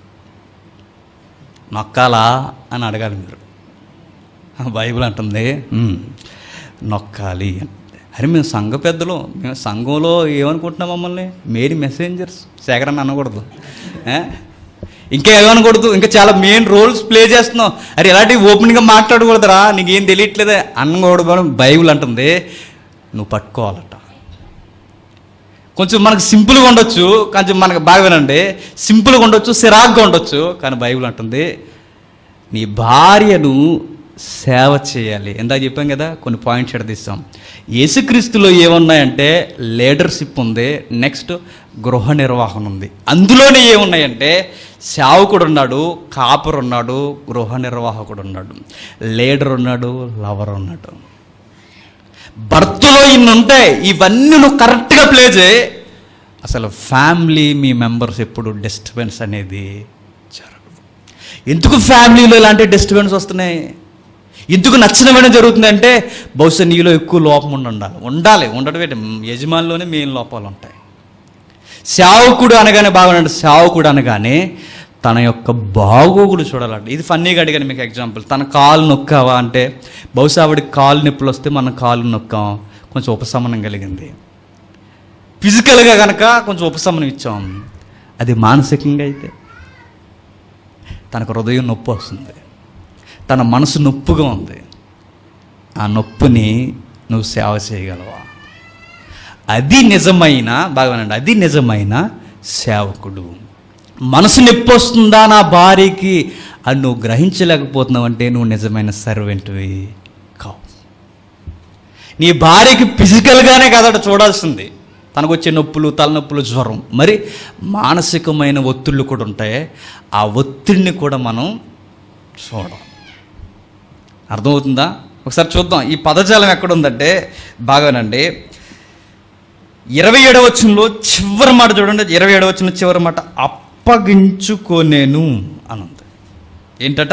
నొక్కాలా అని అడగాలి మీరు బైబిల్ అంటుంది "ఉమ్, నొక్కాలి అని అరే మేము సంఘ పెద్దలు మేము సంఘంలో ఏమనుకుంటున్నాం మమ్మల్ని మేరీ మెసెంజర్స్ సేకరణ అనకూడదు ఏ? ఇంకా ఏమనకూడదు ఇంకా చాలా మెయిన్ రోల్స్ ప్లే చేస్తున్నాం అరే ఇలాంటివి ఓపెన్గా మాట్లాడకూడదురా నీకేం తెలియట్లేదే అనకూడదు బైబిల్ అంటుంది నువ్వు పట్టుకోవాలట కొంచెం మనకు సింపుల్గా ఉండొచ్చు కొంచెం మనకు బాగా వినండి సింపుల్గా ఉండొచ్చు సిరాగ్గా ఉండొచ్చు కానీ బైబిల్ అంటుంది నీ భార్యను సేవ చేయాలి ఇందాక చెప్పాం కదా కొన్ని పాయింట్స్ ఎడదీస్తాం యేసుక్రీస్తులో ఏమున్నాయంటే లీడర్షిప్ ఉంది నెక్స్ట్ గృహ నిర్వహణ ఉంది అందులోనే ఏమున్నాయంటే సేవకుడు ఉన్నాడు కాపరు ఉన్నాడు గృహ నిర్వాహకుడు ఉన్నాడు లీడర్ ఉన్నాడు లవర్ ఉన్నాడు భర్తలో ఇన్ని ఉంటాయి ఇవన్నీ నువ్వు కరెక్ట్గా ప్లే చేయి అసలు ఫ్యామిలీ మీ మెంబర్స్ ఎప్పుడు డిస్టర్బెన్స్ అనేది జరగదు ఎందుకు ఫ్యామిలీలో ఇలాంటి డిస్టర్బెన్స్ వస్తున్నాయి ఎందుకు నచ్చినమైన జరుగుతుందంటే బహుశా నీలో ఎక్కువ లోపం ఉండి ఉండాలి ఉండాలి ఉండడం ఏంటి యజమానిలోనే మెయిన్ లోపాలు ఉంటాయి సేవకుడు అనగానే బాగున్నాడు సేవకుడు అనగానే తన యొక్క బాగోగులు చూడాలంట ఇది ఫన్నీగా అడిగాను మీకు ఎగ్జాంపుల్ తన కాలు నొక్కావా అంటే బహుశా ఆవిడకి కాలు నొప్పులు వస్తే మనం కాలు నొక్కాం కొంచెం ఉపశమనం కలిగింది ఫిజికల్గా కనుక కొంచెం ఉపశమనం ఇచ్చాం అది మానసికంగా అయితే తనకు హృదయం నొప్పి వస్తుంది తన మనసు నొప్పుగా ఉంది ఆ నొప్పిని నువ్వు సేవ చేయగలవా అది నిజమైన బాగానండి అది నిజమైన సేవకుడు మనసు నొప్పి వస్తుందా నా భార్యకి అది నువ్వు గ్రహించలేకపోతున్నావు అంటే నువ్వు నిజమైన సర్వెంట్వి కావు నీ భార్యకి ఫిజికల్గానే కదట చూడాల్సింది తనకు వచ్చే నొప్పులు తలనొప్పులు జ్వరం మరి మానసికమైన ఒత్తిళ్ళు కూడా ఉంటాయి ఆ ఒత్తిడిని కూడా మనం చూడాలి అర్థమవుతుందా ఒకసారి చూద్దాం ఈ పదజాలం ఎక్కడుందంటే బాగానండి ఇరవై ఏడవచనంలో చివరి మాట చూడండి ఇరవై ఏడవచనం చివరి మాట అప్పగించుకోనేను అని ఉంది ఏంటట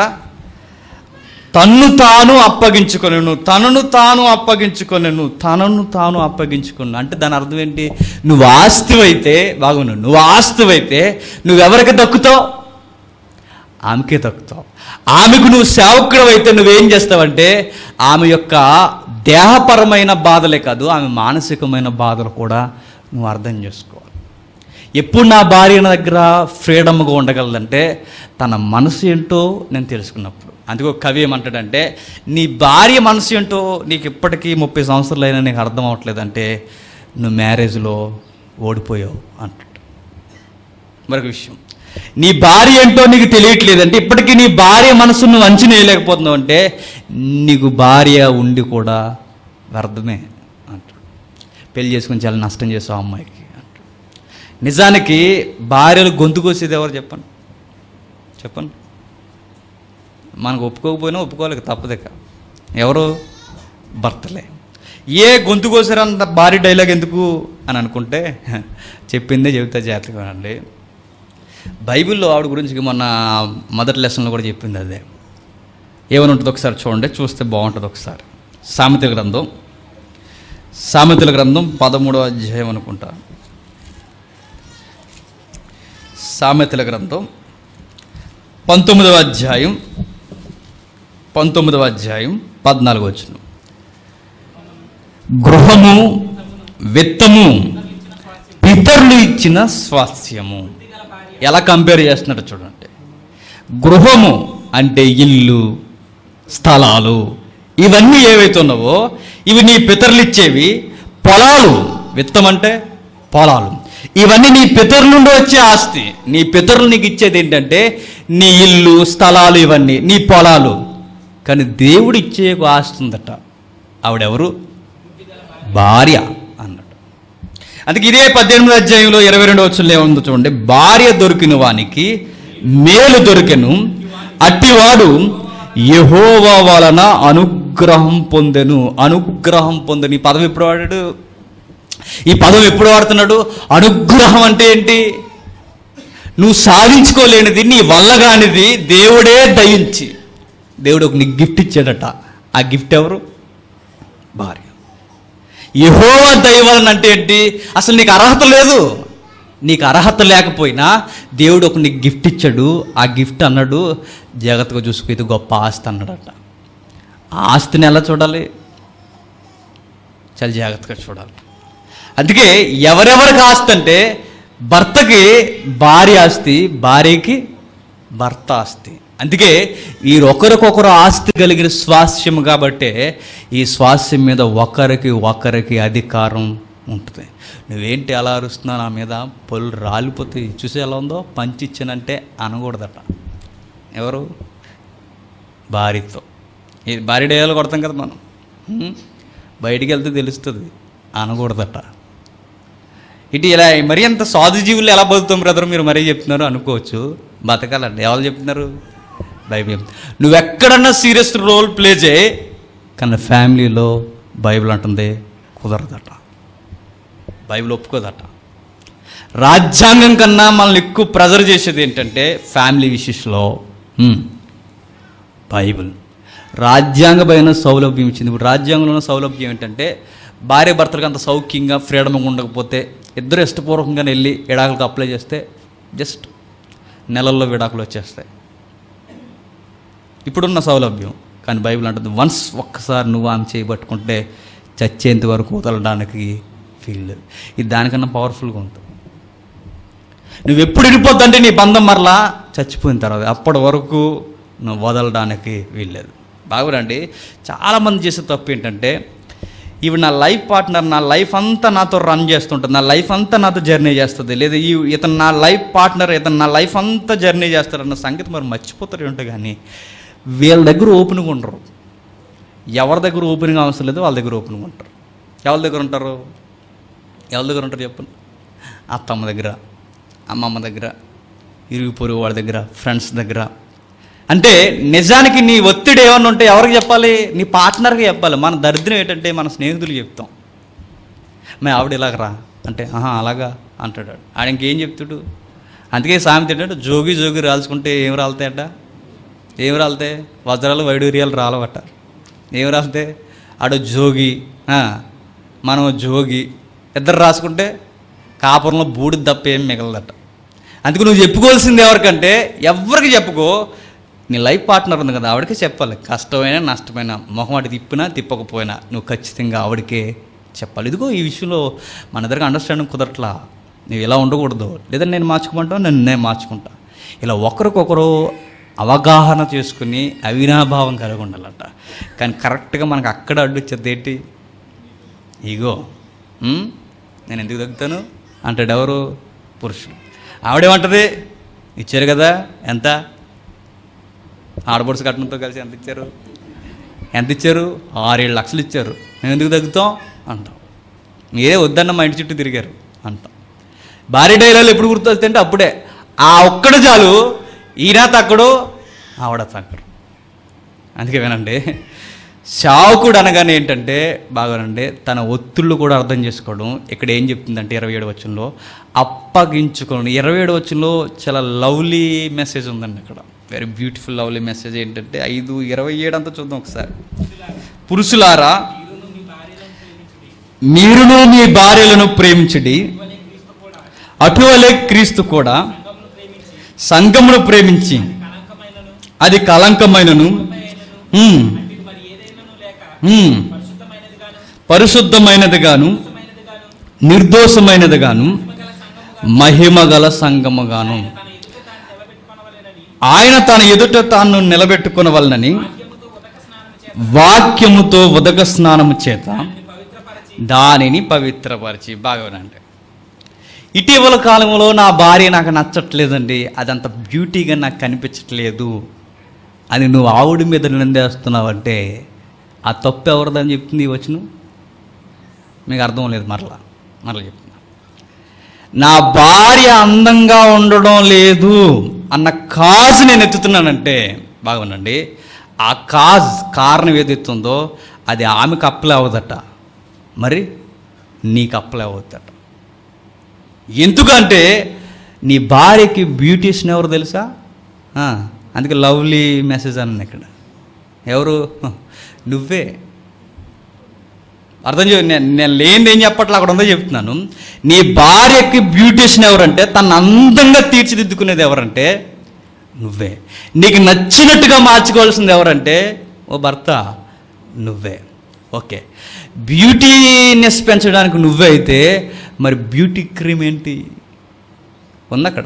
తన్ను తాను అప్పగించుకొనెను తనను తాను అప్పగించుకొనెను తనను తాను అప్పగించుకొను అంటే దాని అర్థం ఏంటి నువ్వు ఆస్తివైతే బాగున్నావు నువ్వు ఆస్తివైతే నువ్వెవరికి దక్కుతావు ఆమెకే దక్కుతావు ఆమెకు నువ్వు సేవకుడు అయితే నువ్వేం చేస్తావంటే ఆమె యొక్క దేహపరమైన బాధలే కాదు ఆమె మానసికమైన బాధలు కూడా నువ్వు అర్థం చేసుకోవాలి ఎప్పుడు నా భార్య నా దగ్గర ఫ్రీడమ్గా ఉండగలదంటే తన మనసు ఏంటో నేను తెలుసుకున్నప్పుడు అందుకే ఒక కవి ఏమంటాడంటే నీ భార్య మనసు ఏంటో నీకు ఇప్పటికీ ముప్పై సంవత్సరాలు అయినా నీకు అర్థం అవ్వట్లేదంటే నువ్వు మ్యారేజ్లో ఓడిపోయావు అంటాడు మరొక విషయం నీ భార్య ఏంటో నీకు తెలియట్లేదంటే ఇప్పటికీ నీ భార్య మనసు నువ్వు అంచనా వేయలేకపోతున్నావు అంటే నీకు భార్య ఉండి కూడా వ్యర్థమే అంటాడు పెళ్లి చేసుకుని చాలా నష్టం చేసావు ఆ అమ్మాయికి అంటాడు నిజానికి భార్యలు గొంతు కోసేది ఎవరు చెప్పండి చెప్పండి మనకు ఒప్పుకోకపోయినా ఒప్పుకోలేక తప్పదిక ఎవరు భర్తలే ఏ గొంతు కోసారంత భారీ డైలాగ్ ఎందుకు అని అనుకుంటే చెప్పిందే చెబుతా జాగ్రత్తగా అండి బైబిల్లో ఆవిడ గురించి మొన్న మొదటి లెసన్లో కూడా చెప్పింది అదే ఏమని ఉంటుంది ఒకసారి చూడండి చూస్తే బాగుంటుంది ఒకసారి సామెతల గ్రంథం సామెతల గ్రంథం పదమూడవ అధ్యాయం అనుకుంటా సామెతల గ్రంథం పంతొమ్మిదవ అధ్యాయం పంతొమ్మిదవ అధ్యాయం పద్నాలుగు వచ్చిన గృహము విత్తము పితరులు ఇచ్చిన స్వాస్థ్యము ఎలా కంపేర్ చేస్తున్నాడో చూడండి గృహము అంటే ఇల్లు స్థలాలు ఇవన్నీ ఏవైతే ఉన్నావో ఇవి నీ పితరులు ఇచ్చేవి పొలాలు విత్తం అంటే పొలాలు ఇవన్నీ నీ పితరుల నుండి వచ్చే ఆస్తి నీ పితరులు నీకు ఇచ్చేది ఏంటంటే నీ ఇల్లు స్థలాలు ఇవన్నీ నీ పొలాలు కానీ దేవుడు ఇచ్చే ఒక ఆస్తి ఉందట ఆవిడెవరు భార్య అన్నాడు అందుకే ఇదే పద్దెనిమిది అధ్యాయంలో ఇరవై రెండు వచ్చులు ఏముందో చూడండి భార్య దొరికిన వానికి మేలు దొరికెను అట్టివాడు యహోవా వలన అనుగ్రహం పొందెను అనుగ్రహం పొందెను ఈ పదం ఎప్పుడు వాడాడు ఈ పదం ఎప్పుడు వాడుతున్నాడు అనుగ్రహం అంటే ఏంటి నువ్వు సాధించుకోలేనిది నీ వల్ల కానిది దేవుడే దయించి దేవుడు ఒక నీకు గిఫ్ట్ ఇచ్చాడట ఆ గిఫ్ట్ ఎవరు భార్య యహోవ దైవాలను అంటే ఏంటి అసలు నీకు అర్హత లేదు నీకు అర్హత లేకపోయినా దేవుడు ఒక నీకు గిఫ్ట్ ఇచ్చాడు ఆ గిఫ్ట్ అన్నాడు జాగ్రత్తగా చూసుకో ఇది గొప్ప ఆస్తి అన్నాడట ఆ ఆస్తిని ఎలా చూడాలి చాలా జాగ్రత్తగా చూడాలి అందుకే ఎవరెవరికి ఆస్తి అంటే భర్తకి భార్య ఆస్తి భార్యకి భర్త ఆస్తి అందుకే ఈ ఒకరికొకరు ఆస్తి కలిగిన స్వాస్యం కాబట్టే ఈ స్వాస్యం మీద ఒకరికి ఒకరికి అధికారం ఉంటుంది నువ్వేంటి అలా అరుస్తున్నావు నా మీద పళ్ళు రాలిపోతాయి చూసి ఎలా ఉందో పంచి ఇచ్చానంటే అనకూడదట ఎవరు భార్యతో ఈ భార్య డేయాలు కొడతాం కదా మనం హ్మ్? బయటికి వెళ్తే తెలుస్తుంది అనకూడదట ఇటు ఇలా మరీ అంత సాధు జీవులు ఎలా బతుకుతాం బ్రదర్ మీరు మరీ చెప్తున్నారు అనుకోవచ్చు బతకాలండి ఎవరు చెప్తున్నారు బైబిల్ చెప్తుంది. నువ్వు ఎక్కడన్నా సీరియస్ రోల్ ప్లే చేయి కానీ ఫ్యామిలీలో బైబిల్ అంటుంది కుదరదట బైబిల్ ఒప్పుకోదట రాజ్యాంగం కన్నా మనల్ని ఎక్కువ ప్రెజర్ చేసేది ఏంటంటే ఫ్యామిలీ విషయంలో బైబిల్ రాజ్యాంగమైన సౌలభ్యం ఇచ్చింది ఇప్పుడు రాజ్యాంగంలో ఉన్న సౌలభ్యం ఏంటంటే భార్య భర్తలకు అంత సౌఖ్యంగా ఫ్రీడమ్గా ఉండకపోతే ఇద్దరు ఇష్టపూర్వకంగా వెళ్ళి విడాకులకు అప్లై చేస్తే జస్ట్ నెలల్లో విడాకులు వచ్చేస్తాయి ఇప్పుడున్న సౌలభ్యం కానీ బైబిల్ అంటుంది వన్స్ ఒక్కసారి నువ్వు ఆమె చేయబట్టుకుంటే చచ్చేంత వరకు వదలడానికి ఫీల్ లేదు ఇది దానికన్నా పవర్ఫుల్గా ఉంటుంది నువ్వు ఎప్పుడు వెళ్ళిపోద్దంటే నీ బంధం మరలా చచ్చిపోయిన తర్వాత అప్పటి వరకు నువ్వు వదలడానికి వీల్లేదు బాగురండి చాలామంది చేసే తప్పు ఏంటంటే ఇవి నా లైఫ్ పార్ట్నర్ నా లైఫ్ అంతా నాతో రన్ చేస్తుంటుంది నా లైఫ్ అంతా నాతో జర్నీ చేస్తుంది లేదా ఈ ఇతను నా లైఫ్ పార్ట్నర్ ఇతను నా లైఫ్ అంతా జర్నీ చేస్తారన్న సంగతి మరి మర్చిపోతారు ఏంటో కానీ వీళ్ళ దగ్గర ఓపెన్గా ఉండరు ఎవరి దగ్గర ఓపెన్గా అవసరం లేదు వాళ్ళ దగ్గర ఓపెన్గా ఉంటారు ఎవరి దగ్గర ఉంటారు ఎవరి దగ్గర ఉంటారు చెప్పండి అత్తమ్మ దగ్గర అమ్మమ్మ దగ్గర ఇరుగు పొరుగు వాళ్ళ దగ్గర ఫ్రెండ్స్ దగ్గర అంటే నిజానికి నీ ఒత్తిడి ఏమన్నా ఉంటే ఎవరికి చెప్పాలి నీ పార్ట్నర్కి చెప్పాలి మన దరిద్రం ఏంటంటే మన స్నేహితులు చెప్తాం మే ఆవిడ ఇలాగ రా అంటే ఆహా అలాగా అంటాడు ఆడ ఇంకేం చెప్తాడు అందుకే సామెత ఏంటంటే జోగి జోగి రాల్చుకుంటే ఏం రాలుతాయట ఏం రాలుతాయి వజ్రాలు వైడూర్యాలు రాలవట ఏం రాలుతాయి ఆడు జోగి ఆ, మనం జోగి ఇద్దరు రాసుకుంటే కాపురంలో బూడిద తప్ప ఏం మిగలదట అందుకు నువ్వు చెప్పుకోవాల్సింది ఎవరికంటే ఎవరికి చెప్పుకో నీ లైఫ్ పార్ట్నర్ ఉంది కదా ఆవిడకే చెప్పాలి కష్టమైనా నష్టమైనా మొహం అటు తిప్పినా తిప్పకపోయినా నువ్వు ఖచ్చితంగా ఆవిడకే చెప్పాలి ఇదిగో ఈ విషయంలో మన దగ్గర అండర్స్టాండింగ్ కుదరట్లా నువ్వు ఇలా ఉండకూడదు లేదా నేను మార్చుకోమంటావు నేను నేను మార్చుకుంటా ఇలా ఒకరికొకరు అవగాహన చేసుకుని అవినాభావం కలిగి ఉండాలట కానీ కరెక్ట్గా మనకు అక్కడ అడ్డు వచ్చేది ఏంటి ఇగో ఉమ్, నేను ఎందుకు తగ్గుతాను అంటాడు ఎవరు పురుషుడు ఆవిడేమంటది ఇచ్చారు కదా ఎంత ఆడపడుచు కట్నంతో కలిసి ఎంత ఇచ్చారు ఎంత ఇచ్చారు ఆరేడు లక్షలు ఇచ్చారు మేము ఎందుకు తగ్గుతాం అంటాం మీరే వద్దన్న మా ఇంటి చుట్టూ తిరిగారు అంటాం భార్య డైలాలు ఎప్పుడు గుర్తొస్తుంటే అప్పుడే ఆ ఒక్కడు చాలు ఈయన తక్కడు ఆవిడ తక్కడు అందుకే వినండి శావుకుడు అనగానే ఏంటంటే బాగానండి తన ఒత్తుళ్ళు కూడా అర్థం చేసుకోవడం ఇక్కడ ఏం చెప్తుందంటే ఇరవై ఏడు వచ్చంలో అప్పగించుకోవడం ఇరవై ఏడు వచ్చంలో చాలా లవ్లీ మెసేజ్ ఉందండి అక్కడ వెరీ బ్యూటిఫుల్ లవ్లీ మెసేజ్ ఏంటంటే ఐదు ఇరవై ఏడు అంతా చూద్దాం ఒకసారి పురుషులారా మీరును మీ భార్యలను ప్రేమించడి అటువలే క్రీస్తు కూడా సంఘమును ప్రేమించి అది కలంకమైనను ఉమ్, ఉమ్, పరిశుద్ధమైనది గాను నిర్దోషమైనది గాను మహిమ గల సంగము గాను ఆయన తన ఎదుట తాను నిలబెట్టుకునవలనని వాక్యముతో ఉదక స్నానము చేత దానిని పవిత్రపరిచి బాగా వినండి ఇటీవల కాలంలో నా భార్య నాకు నచ్చట్లేదండి అదంత బ్యూటీగా నాకు కనిపించట్లేదు అని నువ్వు ఆవిడ మీద నిందేస్తున్నావంటే ఆ తప్పు ఎవరిదని చెప్తుంది వచ్చును మీకు అర్థం లేదు మరలా మరలా చెప్తున్నా నా భార్య అందంగా ఉండడం లేదు అన్న కాజ్ నేను ఎత్తుతున్నానంటే బాగునండి ఆ కాజ్ కారణం ఏదైతుందో అది ఆమెకు అప్లై అవ్వదట మరి నీకు అప్లై అవుద్దట ఎందుకంటే నీ భార్యకి బ్యూటీషియన్ ఎవరు తెలుసా ఆ, అందుకే లవ్లీ మెసేజ్ అన్న ఇక్కడ ఎవరు నువ్వే అర్థం చే నేను నేను లేనిది ఏం చెప్పట్లే అక్కడ ఉందో చెప్తున్నాను నీ భార్యకి బ్యూటీషియన్ ఎవరంటే తను అందంగా తీర్చిదిద్దుకునేది ఎవరంటే నువ్వే నీకు నచ్చినట్టుగా మార్చుకోవాల్సింది ఎవరంటే ఓ భర్త నువ్వే ఓకే బ్యూటీనెస్ పెంచడానికి నువ్వే అయితే మరి బ్యూటీ క్రీమ్ ఏంటి ఉంది అక్కడ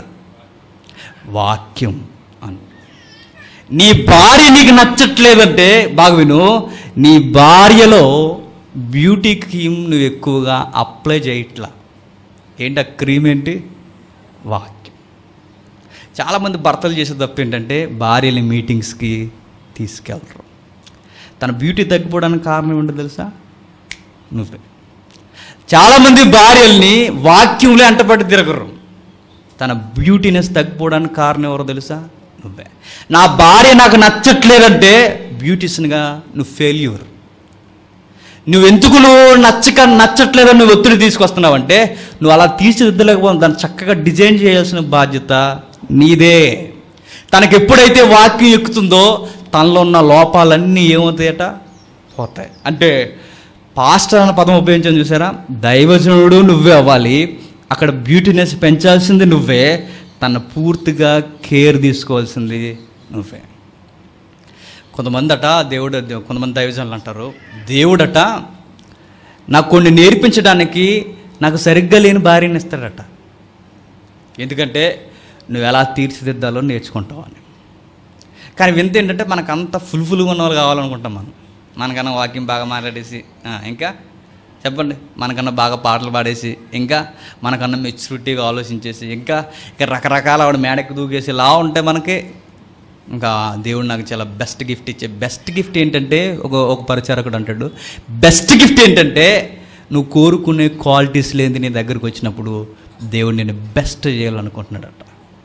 వాక్యం అని నీ భార్య నీకు నచ్చట్లేదంటే బాగా విను నీ భార్యలో బ్యూటీ క్రీమ్ నువ్వు ఎక్కువగా అప్లై చేయట్లా ఏంటి ఆ క్రీమ్ ఏంటి వాక్యం చాలామంది భర్తలు చేసే తప్పు ఏంటంటే భార్యని మీటింగ్స్కి తీసుకెళ్ళరు తన బ్యూటీ తగ్గిపోవడానికి కారణం ఏంటో తెలుసా నువ్వే చాలామంది భార్యల్ని వాక్యంలో అంటపట్టి తిరగరు తన బ్యూటీనెస్ తగ్గిపోవడానికి కారణం ఎవరో తెలుసా నువ్వే నా భార్య నాకు నచ్చట్లేదంటే బ్యూటిషియన్గా నువ్వు ఫెయిల్యూర్ నువ్వెందుకు నువ్వు నచ్చక నచ్చట్లేదని నువ్వు ఒత్తిడి తీసుకొస్తున్నావంటే నువ్వు అలా తీర్చిదిద్దలేకపోతే దాన్ని చక్కగా డిజైన్ చేయాల్సిన బాధ్యత నీదే తనకి ఎప్పుడైతే వాక్యం ఎక్కుతుందో తనలో ఉన్న లోపాలన్నీ ఏమవుతాయట పోతాయి అంటే పాస్టర్ అన్న పదం ఉపయోగించని చూసారా దైవజనుడు నువ్వే అవ్వాలి అక్కడ బ్యూటీనెస్ పెంచాల్సింది నువ్వే తన పూర్తిగా కేర్ తీసుకోవాల్సింది నువ్వే కొంతమంది అట దేవుడు కొంతమంది దైవజనులు అంటారు దేవుడట నాకు కొన్ని నేర్పించడానికి నాకు సరిగ్గా లేని భార్యని ఇస్తాడట ఎందుకంటే నువ్వు ఎలా తీర్చిదిద్దాలో నేర్చుకుంటావు అని కానీ వింత ఏంటంటే మనకు అంత ఫుల్ఫుల్గా ఉన్న వాళ్ళు కావాలనుకుంటాం మనం మనకన్నా వాక్యం బాగా మాట్లాడేసి ఆ, ఇంకా చెప్పండి మనకన్నా బాగా పాటలు పాడేసి ఇంకా మనకన్నా మెచ్యూరిటీగా ఆలోచించేసి ఇంకా ఇంకా రకరకాల ఆవిడ మేడకి దూకేసి ఇలా ఉంటే మనకి ఇంకా దేవుడు నాకు చాలా బెస్ట్ గిఫ్ట్ ఇచ్చే బెస్ట్ గిఫ్ట్ ఏంటంటే ఒక ఒక పరిచారకుడు అంటాడు బెస్ట్ గిఫ్ట్ ఏంటంటే నువ్వు కోరుకునే క్వాలిటీస్ లేని నీ దగ్గరకు వచ్చినప్పుడు దేవుడు నేను బెస్ట్ చేయాలనుకుంటున్నాడట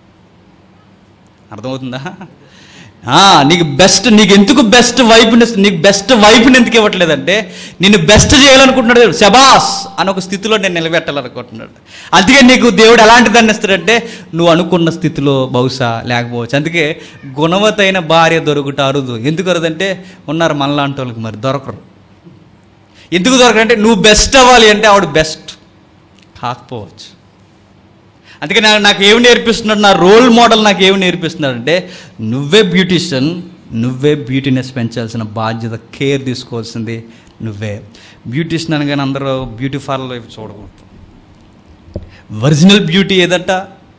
అర్థమవుతుందా ఆ, నీకు బెస్ట్ నీకు ఎందుకు బెస్ట్ వైపుని నీకు బెస్ట్ వైపుని ఎందుకు ఇవ్వట్లేదంటే నిన్ను బెస్ట్ చేయాలనుకుంటున్నాడు దేవుడు శబాస్ అని ఒక స్థితిలో నేను నిలబెట్టాలనుకుంటున్నాడు అందుకే నీకు దేవుడు ఎలాంటి దాన్ని ఇస్తాడంటే నువ్వు అనుకున్న స్థితిలో బహుశా లేకపోవచ్చు అందుకే గుణవతైన భార్య దొరుకుట అరుదు ఎందుకు అరుదంటే ఉన్నారు మనలాంటి వాళ్ళకి మరి దొరకరు ఎందుకు దొరకరంటే నువ్వు బెస్ట్ అవ్వాలి అంటే ఆవిడ బెస్ట్ కాకపోవచ్చు అందుకే నా- నాకు ఏమి నేర్పిస్తున్నాడు నా రోల్ మోడల్ నాకు ఏమి నేర్పిస్తున్నాడు అంటే నువ్వే బ్యూటిషియన్ నువ్వే బ్యూటీనెస్ పెంచాల్సిన బాధ్యత కేర్ తీసుకోవాల్సింది నువ్వే బ్యూటిషియన్ అనగానే అందరూ బ్యూటీ పార్లర్ వైపు చూడకూడదు ఒరిజినల్ బ్యూటీ ఏదట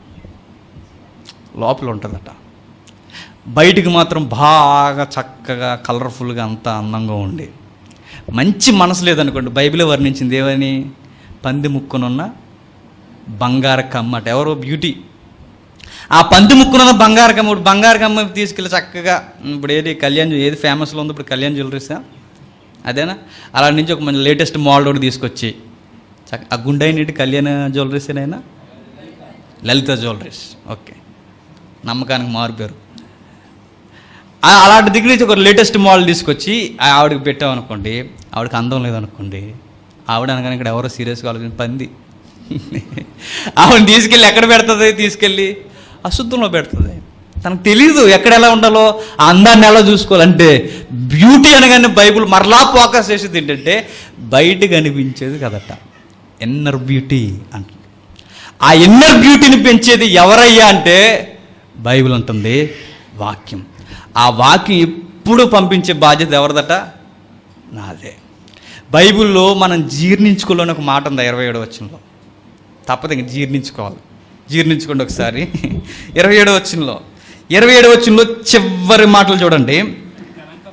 లోపల ఉంటుందట బయటికి మాత్రం బాగా చక్కగా కలర్ఫుల్గా అంతా అందంగా ఉండి మంచి మనసు లేదనుకోండి బైబిల్ వర్ణించింది ఏమని పంది ముక్కునున్న బంగారు కమ్మ అట ఎవరో బ్యూటీ ఆ పంది ముక్కునున్న బంగారు కమ్మ ఇప్పుడు బంగారు కమ్మ తీసుకెళ్ళి చక్కగా ఇప్పుడు ఏది కళ్యాణ్ ఏది ఫేమస్లో ఉంది ఇప్పుడు కళ్యాణ్ జ్యువెలరీసా అదేనా అలా నుంచి ఒక మంచి లేటెస్ట్ మోడల్ ఒకటి తీసుకొచ్చి చక్క ఆ గుండె నీటి కళ్యాణ జ్యువెలరీసేనైనా లలిత జ్యువెలరీస్ ఓకే నమ్మకానికి మారిపోయారు ఆ- అలాంటి దగ్గర నుంచి ఒక లేటెస్ట్ మోడల్ తీసుకొచ్చి ఆ ఆవిడకి పెట్టామనుకోండి ఆవిడకి అందం లేదనుకోండి ఆవిడ అనగానే ఇక్కడ ఎవరో సీరియస్గా ఆలోచన పంది ఆవిడని తీసుకెళ్ళి ఎక్కడ పెడుతుంది తీసుకెళ్ళి అశుద్ధంలో పెడుతుంది తనకు తెలియదు ఎక్కడ ఎలా ఉండాలో ఆ అందాన్ని ఎలా చూసుకోవాలంటే బ్యూటీ అనగానే బైబుల్ మరలా ఫోకస్ చేసేది ఏంటంటే బయట కనిపించేది కదట ఎన్నర్ బ్యూటీ అంట ఆ ఇన్నర్ బ్యూటీని పెంచేది ఎవరయ్యా అంటే బైబిల్ ఉంటుంది వాక్యం ఆ వాక్యం ఎప్పుడు పంపించే బాధ్యత ఎవరిదట నాదే బైబిల్లో మనం జీర్ణించుకోలేని ఒక మాట ఉంది ఇరవై ఏడో వచ్చంలో తప్పదు ఇంక జీర్ణించుకోవాలి జీర్ణించుకోండి ఒకసారి ఇరవై ఏడో వచ్చంలో ఇరవై ఏడో వచ్చంలో చివరి మాటలు చూడండి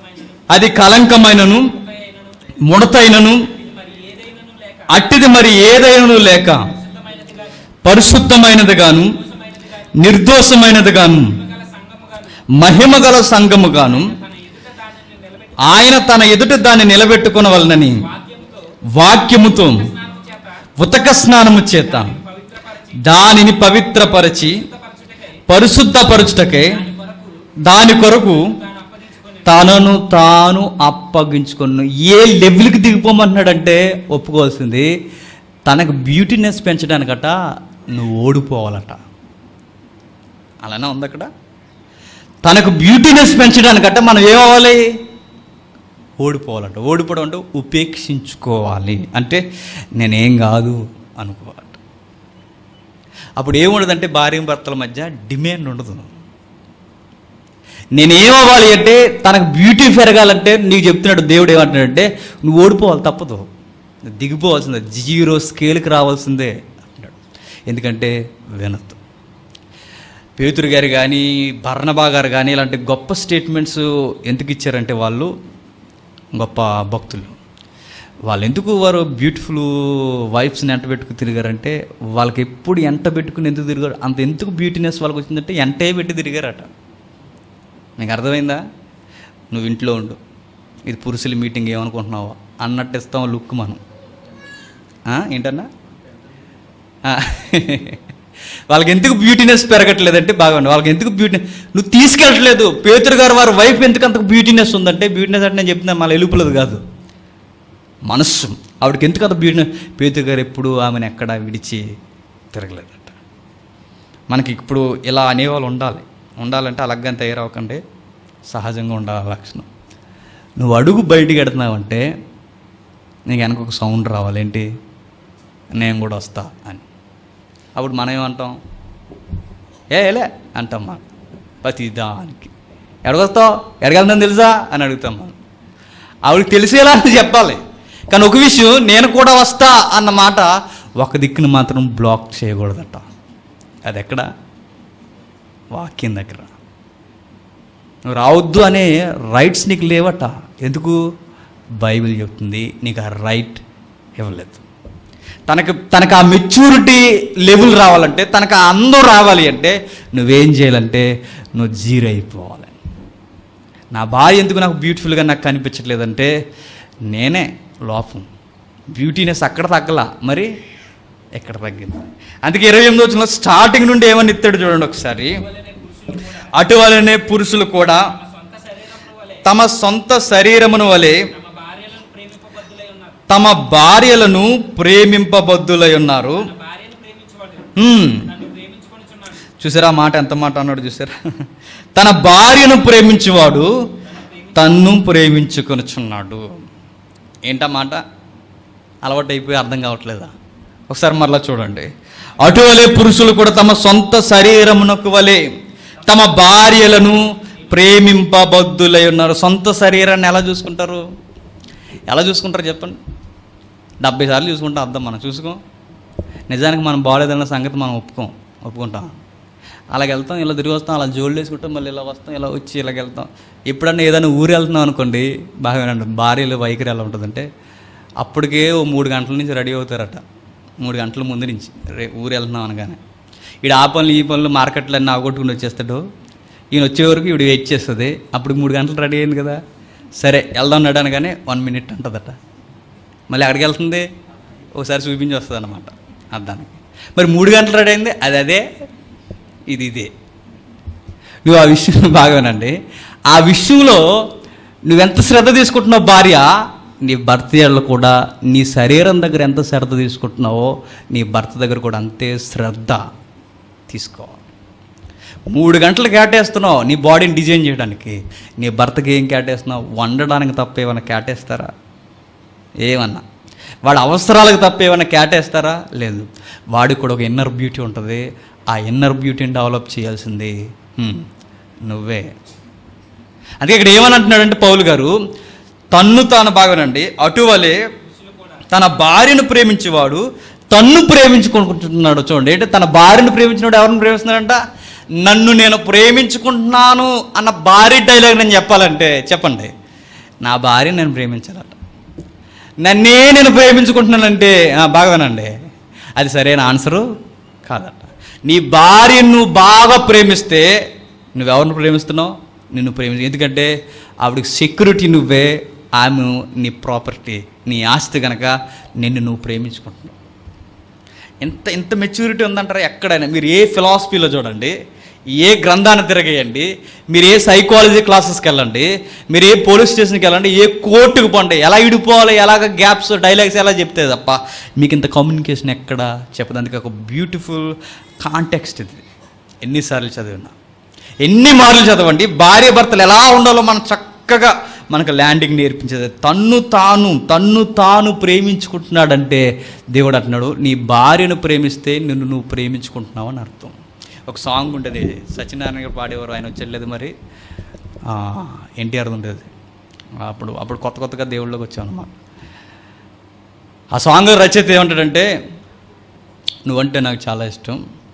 అది కలంకమైనను ముడతైనను అట్టిది మరి ఏదైనను లేక పరిశుద్ధమైనది గాను నిర్దోషమైనది గాను మహిమ గల సంఘము గాను ఆయన తన ఎదుట దాన్ని నిలబెట్టుకునవలనని వాక్యముతో ఉతక స్నానము చేత దానిని పవిత్రపరచి పరిశుద్ధపరచుటకే దాని కొరకు తనను తాను అప్పగించుకున్న ఏ లెవెల్కి దిగిపోమన్నాడంటే ఒప్పుకోవాల్సింది తనకు బ్యూటీనెస్ పెంచడానికట నువ్వు ఓడిపోవాలట అలానే ఉంది అక్కడ తనకు బ్యూటీనెస్ పెంచడానికట మనం ఏమవ్వాలి ఓడిపోవాలంట ఓడిపోవడం అంటే ఉపేక్షించుకోవాలి అంటే నేనేం కాదు అనుకోవాలట అప్పుడు ఏముండదంటే భార్య భర్తల మధ్య డిమాండ్ ఉండదు నేనేమవ్వాలి అంటే తనకు బ్యూటీ పెరగాలంటే నీకు చెప్తున్నాడు దేవుడు ఏమంటున్నాడంటే నువ్వు ఓడిపోవాలి తప్పదు దిగిపోవాల్సిందే జీరో స్కేల్కి రావాల్సిందే అంటున్నాడు ఎందుకంటే వినద్దు పేతురు గారు కానీ బర్ణబా గారు కానీ ఇలాంటి గొప్ప స్టేట్మెంట్స్ ఎందుకు ఇచ్చారంటే వాళ్ళు గొప్ప భక్తులు వాళ్ళు ఎందుకు వారు బ్యూటిఫుల్ వైఫ్స్ని ఎంట పెట్టుకుని తిరిగారంటే వాళ్ళకి ఎప్పుడు ఎంట పెట్టుకుని ఎందుకు తిరిగారు అంత ఎందుకు బ్యూటీనెస్ వాళ్ళకి వచ్చిందంటే ఎంటే పెట్టి తిరిగారట నీకు అర్థమైందా నువ్వు ఇంట్లో ఉండు ఇది పురుషుల మీటింగ్ ఏమనుకుంటున్నావో అన్నట్టు ఇస్తాం లుక్ మనం ఆ, ఏంటన్నా ఆ, వాళ్ళకి ఎందుకు బ్యూటీనెస్ పెరగట్లేదంటే బాగుంది వాళ్ళకి ఎందుకు బ్యూటీ నువ్వు తీసుకెళ్ళట్లేదు పేతురు గారు వారి వైఫ్ ఎందుకు అంత బ్యూటీనెస్ ఉందంటే బ్యూటీనెస్ అంటే నేను చెప్తున్నాను మళ్ళీ ఎలుపులది కాదు మనస్సు ఆవిడకి ఎందుకు అంత బ్యూటీ పేతురు గారు ఎప్పుడు ఆమెను ఎక్కడ విడిచి తిరగలేదట మనకి ఇప్పుడు ఇలా అనేవాళ్ళు ఉండాలి ఉండాలంటే అలాగే తయారవకండి సహజంగా ఉండాలి ఆ లక్షణం నువ్వు అడుగు బయటికి ఎడుతున్నావంటే నీకు వెనక ఒక సౌండ్ రావాలి ఏంటి నేను కూడా వస్తా అని అప్పుడు మనం ఏమంటాం ఏ ఏలే అంటాం మనం ప్రతి దానికి ఎడగొస్తావు ఎడగలుగుతాను తెలుసా అని అడుగుతాం మనం ఆవిడకి తెలిసేలా అని చెప్పాలి కానీ ఒక విషయం నేను కూడా వస్తా అన్న మాట ఒక దిక్కుని మాత్రం బ్లాక్ చేయకూడదట అది ఎక్కడ వాక్యం దగ్గర నువ్వు రావద్దు అనే రైట్స్ నీకు లేవట ఎందుకు బైబిల్ చెప్తుంది నీకు ఆ రైట్ ఇవ్వలేదు తనకు తనకు ఆ మెచ్యూరిటీ లెవెల్ రావాలంటే తనకు ఆ అందం రావాలి అంటే నువ్వేం చేయాలంటే నువ్వు జీరో అయిపోవాలి నా భార్య ఎందుకు నాకు బ్యూటిఫుల్గా నాకు కనిపించట్లేదంటే నేనే లోపం బ్యూటీనెస్ అక్కడ తగ్గలా మరి ఎక్కడ తగ్గింది అందుకే ఇరవై ఎనిమిది వచ్చిన స్టార్టింగ్ నుండి ఏమని ఇస్తాడు చూడండి ఒకసారి అటువలనే పురుషులు కూడా తమ సొంత శరీరమును వలె తమ భార్యలను ప్రేమింపబద్దులై ఉన్నారు హ్మ్. చూసారా ఆ మాట ఎంత మాట అన్నాడు చూసారా తన భార్యను ప్రేమించేవాడు తన్ను ప్రేమించుకొనుచున్నాడు ఏంటా మాట అలవాటు అయిపోయి అర్థం కావట్లేదా ఒకసారి మరలా చూడండి అటువలే పురుషులు కూడా తమ సొంత శరీరమునకు వలె తమ భార్యలను ప్రేమింపబద్దులై ఉన్నారు సొంత శరీరాన్ని ఎలా చూసుకుంటారు ఎలా చూసుకుంటారు చెప్పండి డెబ్బై సార్లు చూసుకుంటే అర్థం మనం చూసుకోం నిజానికి మనం బాగాలేదన్న సంగతి మనం ఒప్పుకోం ఒప్పుకుంటాం అలాగ వెళ్తాం ఇలా తిరిగి వస్తాం అలా జోళ్ళు వేసుకుంటాం మళ్ళీ ఇలా వస్తాం ఇలా వచ్చి ఇలాగ వెళ్తాం ఎప్పుడన్నా ఏదైనా ఊరు వెళ్తున్నాం అనుకోండి బాగా వినండి భార్యలు వైఖరి ఎలా ఉంటుందంటే అప్పటికే ఓ మూడు గంటల నుంచి రెడీ అవుతారట మూడు గంటల ముందు నుంచి రే ఊరు వెళ్తున్నాం అనగానే ఈడు ఆ పనులు ఈ పనులు మార్కెట్లో అన్నీ ఆగొట్టుకుని వచ్చేస్తాడు ఈయన వచ్చే వరకు ఈవిడ వెయిట్ చేస్తుంది అప్పుడు మూడు గంటలు రెడీ అయింది కదా సరే వెళ్దాం అన్నాడు అనగానే వన్ మినిట్ అంటుందట మళ్ళీ ఎక్కడికి వెళ్తుంది ఒకసారి చూపించి వస్తుంది అనమాట అర్థానికి మరి మూడు గంటలు రెడీ అయింది అది అదే ఇది ఇదే నువ్వు ఆ విషయం బాగానండి ఆ విషయంలో నువ్వెంత శ్రద్ధ తీసుకుంటున్నావు భార్య నీ భర్త ఏళ్ళు కూడా నీ శరీరం దగ్గర ఎంత శ్రద్ధ తీసుకుంటున్నావో నీ భర్త దగ్గర కూడా అంతే శ్రద్ధ తీసుకోవాలి మూడు గంటలు కేటేస్తున్నావు నీ బాడీని డిజైన్ చేయడానికి నీ భర్తకి ఏం కేటేస్తున్నావు వండడానికి తప్ప ఏమైనా కేటేస్తారా ఏమన్నా వాడి అవసరాలకు తప్ప ఏమైనా కేటేస్తారా లేదు వాడికి కూడా ఒక ఇన్నర్ బ్యూటీ ఉంటుంది ఆ ఇన్నర్ బ్యూటీని డెవలప్ చేయాల్సింది హ్మ్, నువ్వే అందుకే ఇక్కడ ఏమని అంటున్నాడంటే పౌలు గారు తన్ను తాను బాగానండి అటువలే తన భార్యను ప్రేమించేవాడు తన్ను ప్రేమించుకుంటున్నాడు చూడండి అంటే తన భార్యను ప్రేమించినాడు ఎవరిని ప్రేమిస్తున్నాడంట నన్ను నేను ప్రేమించుకుంటున్నాను అన్న భార్య డైలాగ్ నేను చెప్పాలంటే చెప్పండి నా భార్య నేను ప్రేమించాలట నన్నే నేను ప్రేమించుకుంటున్నానంటే ఆ, బాగానండి అది సరైన ఆన్సరు కాదట నీ భార్యను నువ్వు బాగా ప్రేమిస్తే నువ్వెవరిని ప్రేమిస్తున్నావు నిన్ను ప్రేమించు ఎందుకంటే ఆవిడకి సెక్యూరిటీ నువ్వే ఆమె నీ ప్రాపర్టీ నీ ఆస్తి కనుక నిన్ను నువ్వు ప్రేమించుకుంటున్నావు ఎంత ఎంత మెచ్యూరిటీ ఉందంటారా ఎక్కడైనా మీరు ఏ ఫిలాసఫీలో చూడండి ఏ గ్రంథాన్ని తిరగేయండి మీరు ఏ సైకాలజీ క్లాసెస్కి వెళ్ళండి మీరు ఏ పోలీస్ స్టేషన్కి వెళ్ళండి ఏ కోర్టుకు పండి ఎలా ఇడిపోవాలి ఎలాగ గ్యాప్స్ డైలాగ్స్ ఎలా చెప్తే తప్ప మీకు ఇంత కమ్యూనికేషన్ ఎక్కడ చెప్పడానికి ఒక బ్యూటిఫుల్ కాంటెక్స్ట్ ఇది ఎన్నిసార్లు చదివినా ఎన్ని మార్లు చదవండి భార్య భర్తలు ఎలా ఉండాలో మనం చక్కగా మనకు ల్యాండింగ్ నేర్పించేది తన్ను తాను తన్ను తాను ప్రేమించుకుంటున్నాడంటే దేవుడు అంటున్నాడు నీ భార్యను ప్రేమిస్తే నిన్ను నువ్వు ప్రేమించుకుంటున్నావు అని అర్థం ఒక సాంగ్ ఉంటుంది సత్యనారాయణ గారు పాడేవారు ఆయన వచ్చేది మరి ఎన్టీఆర్ ఉండేది అప్పుడు అప్పుడు కొత్త కొత్తగా దేవుళ్ళకి వచ్చాం అన్నమాట ఆ సాంగ్ రచయిత ఏమంటాడంటే నువ్వంటే నాకు చాలా ఇష్టం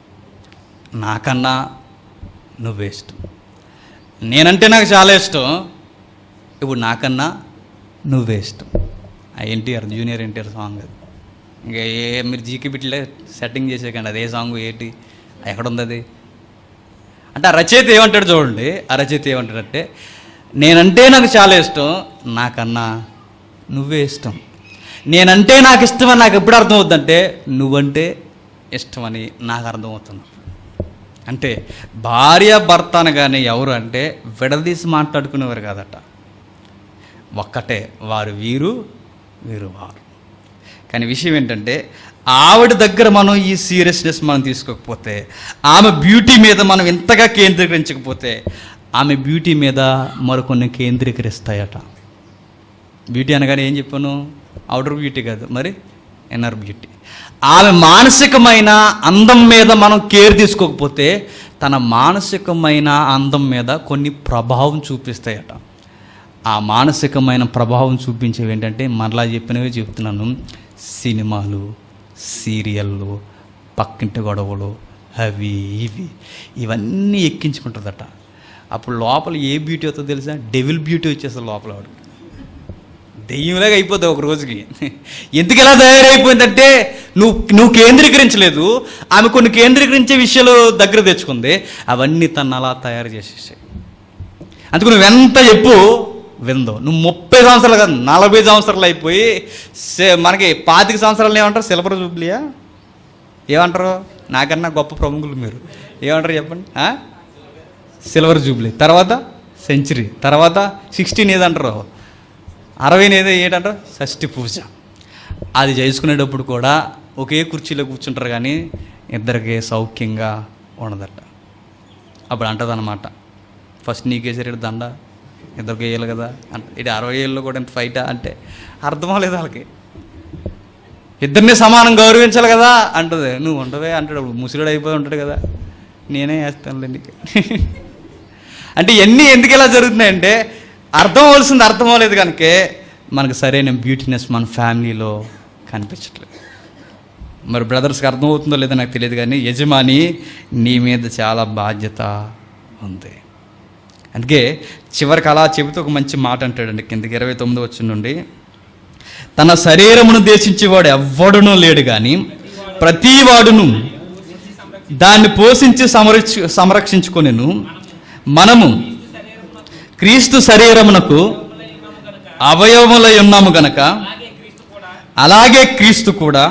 నాకన్నా నువ్వే ఇష్టం నేనంటే నాకు చాలా ఇష్టం ఇప్పుడు నాకన్నా నువ్వే ఇష్టం ఆ ఎన్టీఆర్ జూనియర్ ఎన్టీఆర్ సాంగ్ అది ఇంకా ఏ మీరు జీకే బిట్లే సెట్టింగ్ చేసేకండి అది ఏ సాంగ్ ఏంటి ఎక్కడుంది అది అంటే ఆ రచయిత ఏమంటాడు చూడండి ఆ రచయిత ఏమంటాడంటే నేనంటే నాకు చాలా ఇష్టం నాకన్నా నువ్వే ఇష్టం నేనంటే నాకు ఇష్టమని నాకు ఎప్పుడు అర్థమవుతుందంటే నువ్వంటే ఇష్టమని నాకు అర్థమవుతుంది అంటే భార్య భర్త అనగానే ఎవరు అంటే విడదీసి మాట్లాడుకునేవారు కాదట ఒక్కటే వారు వీరు వీరు వారు కానీ విషయం ఏంటంటే ఆవిడ దగ్గర మనం ఈ సీరియస్నెస్ మనం తీసుకోకపోతే ఆమె బ్యూటీ మీద మనం ఇంతగా కేంద్రీకరించకపోతే ఆమె బ్యూటీ మీద మరికొన్ని కేంద్రీకరిస్తాయట బ్యూటీ అనగానే ఏం చెప్పాను అవుటర్ బ్యూటీ కాదు మరి ఇన్నర్ బ్యూటీ ఆమె మానసికమైన అందం మీద మనం కేర్ తీసుకోకపోతే తన మానసికమైన అందం మీద కొన్ని ప్రభావం చూపిస్తాయట ఆ మానసికమైన ప్రభావం చూపించేవి ఏంటంటే మరలా చెప్పినవి చెప్తున్నాను సినిమాలు సీరియళ్ళు పక్కింటి గొడవలు అవి ఇవి ఇవన్నీ ఎక్కించుకుంటుందట అప్పుడు లోపల ఏ బ్యూటీ అవుతుందో తెలుసా డెవిల్ బ్యూటీ వచ్చేస్తుంది లోపల వాడు దెయ్యంలాగా అయిపోతావు ఒక రోజుకి ఎందుకు ఎలా తయారైపోయిందంటే నువ్వు నువ్వు కేంద్రీకరించలేదు ఆమె కొన్ని కేంద్రీకరించే విషయాలు దగ్గర తెచ్చుకుంది అవన్నీ తను అలా తయారు చేసేసాయి అందుకు నువ్వు ఎంత చెప్పు విందో నువ్వు ముప్పై సంవత్సరాలు కాదు నలభై సంవత్సరాలు అయిపోయి సే- మనకి పాతిక సంవత్సరాలు ఏమంటారు సిల్వర్ జూబ్లియా ఏమంటారు నాకన్నా గొప్ప ప్రముఖులు మీరు ఏమంటారు చెప్పండి ఆ? సిల్వర్ జూబ్లీ తర్వాత సెంచరీ తర్వాత సిక్స్టీన్ ఏదంటారు అరవై ఏదో ఏంటంటారు షష్ఠి పూజ అది చేసుకునేటప్పుడు కూడా ఒకే కుర్చీలో కూర్చుంటారు కానీ ఇద్దరికి సౌఖ్యంగా ఉండదట అప్పుడు అంటదన్నమాట ఫస్ట్ నీకేసారు దండ ఇద్దరికి వేయాలి కదా అంటే ఇది అరవై ఏళ్ళు కూడా ఇంత ఫైటా అంటే అర్థం లేదు వాళ్ళకి ఇద్దరిని సమానం గౌరవించాలి కదా అంటది నువ్వు ఉండవే అంటాడు అప్పుడు ముసలుడు అయిపోయి ఉంటాడు కదా నేనే వేస్తానులే నీకు అంటే ఇవన్నీ ఎందుకు ఇలా జరుగుతున్నాయంటే అర్థం అవ్వాల్సింది అర్థం అవ్వలేదు కనుకే మనకు సరైన బ్యూటీనెస్ మన ఫ్యామిలీలో కనిపించట్లేదు మరి బ్రదర్స్కి అర్థమవుతుందో లేదో నాకు తెలియదు కానీ యజమాని నీ మీద చాలా బాధ్యత ఉంది అందుకే చివరికి అలా చెబుతూ ఒక మంచి మాట అంటాడండి కిందకి ఇరవై తొమ్మిది వచ్చి నుండి తన శరీరమును దేశించేవాడు ఎవ్వడునూ లేడు కానీ ప్రతివాడును దాన్ని పోషించి సంరక్ష సంరక్షించుకొనెను మనము క్రీస్తు శరీరమునకు అవయవములై ఉన్నాము గనక అలాగే క్రీస్తు కూడా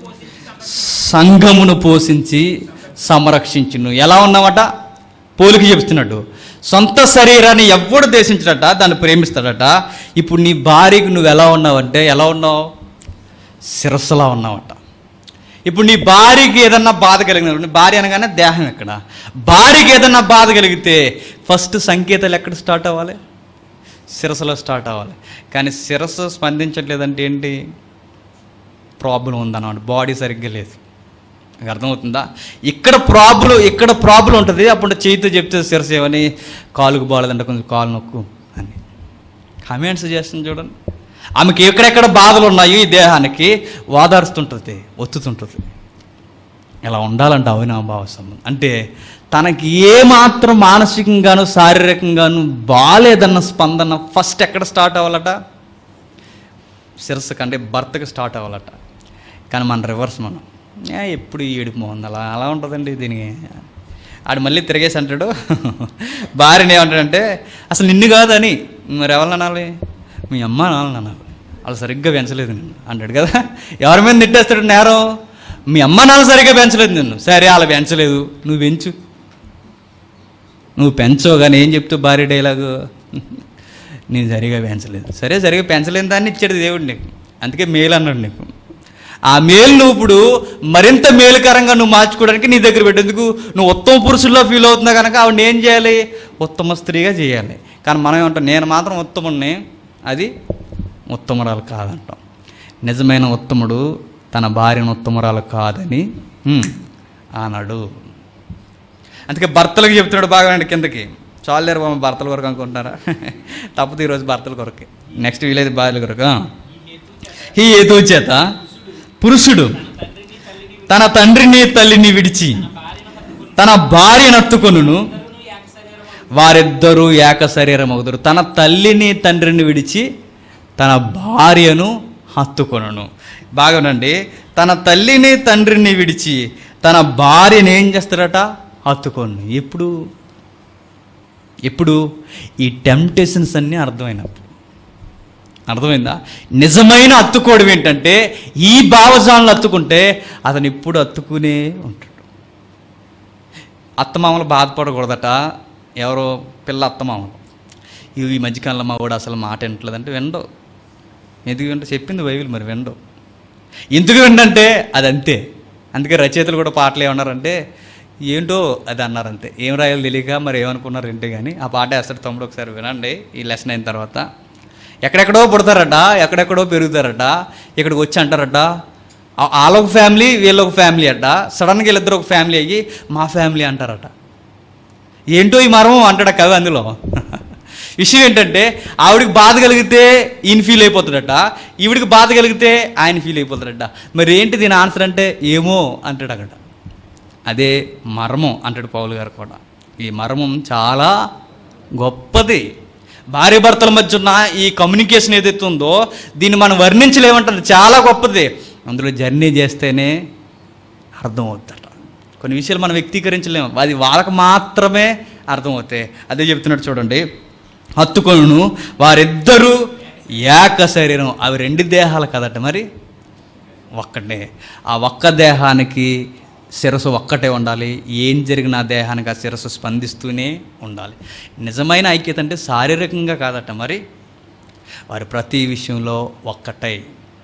సంఘమును పోషించి సంరక్షించును ఎలా ఉన్నామట పోలిక చెప్తున్నాడు సొంత శరీరాన్ని ఎవడు దేశించడట దాన్ని ప్రేమిస్తాడట ఇప్పుడు నీ భార్యకు నువ్వు ఎలా ఉన్నావంటే ఎలా ఉన్నావు శిరస్సులా ఉన్నావట ఇప్పుడు నీ భార్యకి ఏదన్నా బాధ కలిగిన నీ భార్య అనగానే దేహం ఎక్కడ భార్యకి ఏదన్నా బాధ కలిగితే ఫస్ట్ సంకేతాలు ఎక్కడ స్టార్ట్ అవ్వాలి శిరస్సులో స్టార్ట్ అవ్వాలి కానీ శిరస్సు స్పందించట్లేదంటే ఏంటి ప్రాబ్లం ఉందన్నమాట బాడీ సరిగ్గా లేదు మీకు అర్థమవుతుందా ఇక్కడ ప్రాబ్లం ఇక్కడ ప్రాబ్లం ఉంటుంది అప్పుడు చేతితో చెప్తే శిరస్సు ఏమని కాలుకు బాగాలేదంటే కొంచెం కాలు నొక్కు అని కామెంట్స్ చేస్తుంది చూడండి ఆమెకి ఎక్కడెక్కడ బాధలు ఉన్నాయో ఈ దేహానికి ఓదారుస్తుంటుంది ఒత్తుతుంటుంది ఇలా ఉండాలంటే అవినాభావ సంబంధం అంటే తనకి ఏమాత్రం మానసికంగాను శారీరకంగాను బాలేదన్న స్పందన ఫస్ట్ ఎక్కడ స్టార్ట్ అవ్వాలట శిరస్సుకు అంటే భర్తకు స్టార్ట్ అవ్వాలట కానీ మన రివర్స్ మనం ఏ ఎప్పుడు ఈ ఏడుపు మొహం అలా అలా ఉంటుందండి దీనికి ఆడు మళ్ళీ తిరిగేసి అంటాడు భార్యని ఏమంటాడంటే అసలు నిన్ను కాదని మరి ఎవరిని అనాలి మీ అమ్మ నాన్నని అనాలి వాళ్ళు సరిగ్గా పెంచలేదు నిన్ను అంటాడు కదా ఎవరి మీద నెట్టేస్తాడు నేరం మీ అమ్మ నాన్న సరిగ్గా పెంచలేదు నిన్ను సరే అలా పెంచలేదు నువ్వు పెంచు నువ్వు పెంచవు కానీ ఏం చెప్తావు భార్య డైలాగు నేను సరిగా పెంచలేదు సరే సరిగా పెంచలేని దాన్ని ఇచ్చాడు దేవుడు నీకు అందుకే మేలు అన్నాడు నీకు ఆ మేలు నువ్వు ఇప్పుడు మరింత మేలుకరంగా నువ్వు మార్చుకోవడానికి నీ దగ్గర పెట్టేందుకు నువ్వు ఉత్తమ పురుషుల్లో ఫీల్ అవుతున్నా కనుక ఆవిడ ఏం చేయాలి ఉత్తమ స్త్రీగా చేయాలి కానీ మనం ఏమంటాం నేను మాత్రం ఉత్తముడిని అది ఉత్తమురాలు కాదంటాం నిజమైన ఉత్తముడు తన భార్యను ఉత్తమురాలు కాదని హ్మ్, అన్నాడు అందుకే భర్తలకు చెప్తున్నాడు బాగా కిందకి చాలేరు బాబు భర్తల కొరకు అనుకుంటున్నారా తప్పదు ఈరోజు భర్తల కొరకే నెక్స్ట్ వీలైతే భార్యల కొరకు ఆ. ఈ హేతు చేత పురుషుడు తన తండ్రిని తల్లిని విడిచి తన భార్యను హత్తుకొనును వారిద్దరూ ఏక శరీరం అవుతారు తన తల్లిని తండ్రిని విడిచి తన భార్యను హత్తుకొనును బాగానండి తన తల్లిని తండ్రిని విడిచి తన భార్యను ఏం చేస్తాడట హత్తుకొను ఎప్పుడు ఎప్పుడు ఈ టెంప్టేషన్స్ అన్నీ అర్థమైనప్పుడు అర్థమైందా నిజమైన అత్తుకోవడం ఏంటంటే ఈ భావజాలను అత్తుకుంటే అతను ఇప్పుడు అత్తుకునే ఉంటాడు అత్తమామలు బాధపడకూడదట ఎవరో పిల్ల అత్తమామలు ఈ మధ్యకాలంలో మా వాడు అసలు మాట వింటలేదంటే వినడు ఎందుకంటే చెప్పింది బైబిల్ మరి వినడు ఎందుకు విండంటే అది అంతే అందుకే రచయితలు కూడా పాటలు ఏమన్నారంటే ఏంటో అది అన్నారంతే ఏం రాయాలో తెలియక మరి ఏమనుకున్నారు ఏంటి కానీ ఆ పాట వేస్తాడు తమ్ముడు ఒకసారి వినండి ఈ లెసన్ అయిన తర్వాత ఎక్కడెక్కడో పుడతారట ఎక్కడెక్కడో పెరుగుతారట ఇక్కడికి వచ్చి అంటారట ఆ- వాళ్ళొక ఫ్యామిలీ వీళ్ళొక ఫ్యామిలీ అట సడన్గా వీళ్ళిద్దరు ఒక ఫ్యామిలీ అయ్యి మా ఫ్యామిలీ అంటారట ఏంటో ఈ మర్మం అంటాడు కవి అందులో విషయం ఏంటంటే ఆవిడికి బాధ కలిగితే ఈయన ఫీల్ అయిపోతాడట ఈవిడికి బాధ కలిగితే ఆయన ఫీల్ అయిపోతాడట మరి ఏంటి దీని ఆన్సర్ అంటే ఏమో అంటాడు అక్కడ అదే మర్మం అంటాడు పౌలు గారు కూడా ఈ మర్మం చాలా గొప్పది భార్య భర్తల మధ్య ఉన్న ఈ కమ్యూనికేషన్ ఏదైతే ఉందో దీన్ని మనం వర్ణించలేమంటారు చాలా గొప్పది అందులో జర్నీ చేస్తేనే అర్థమవుతాట కొన్ని విషయాలు మనం వ్యక్తీకరించలేము అది వాళ్ళకి మాత్రమే అర్థమవుతాయి అదే చెప్తున్నాడు చూడండి హత్తుకొను వారిద్దరూ ఏక శరీరం అవి రెండు దేహాలు కదట మరి ఒక్కటే ఆ ఒక్క దేహానికి శిరస్సు ఒక్కటే ఉండాలి ఏం జరిగిన ఆ దేహానికి ఆ శిరస్సు స్పందిస్తూనే ఉండాలి నిజమైన ఐక్యత అంటే శారీరకంగా కాదట మరి వారి ప్రతి విషయంలో ఒక్కటై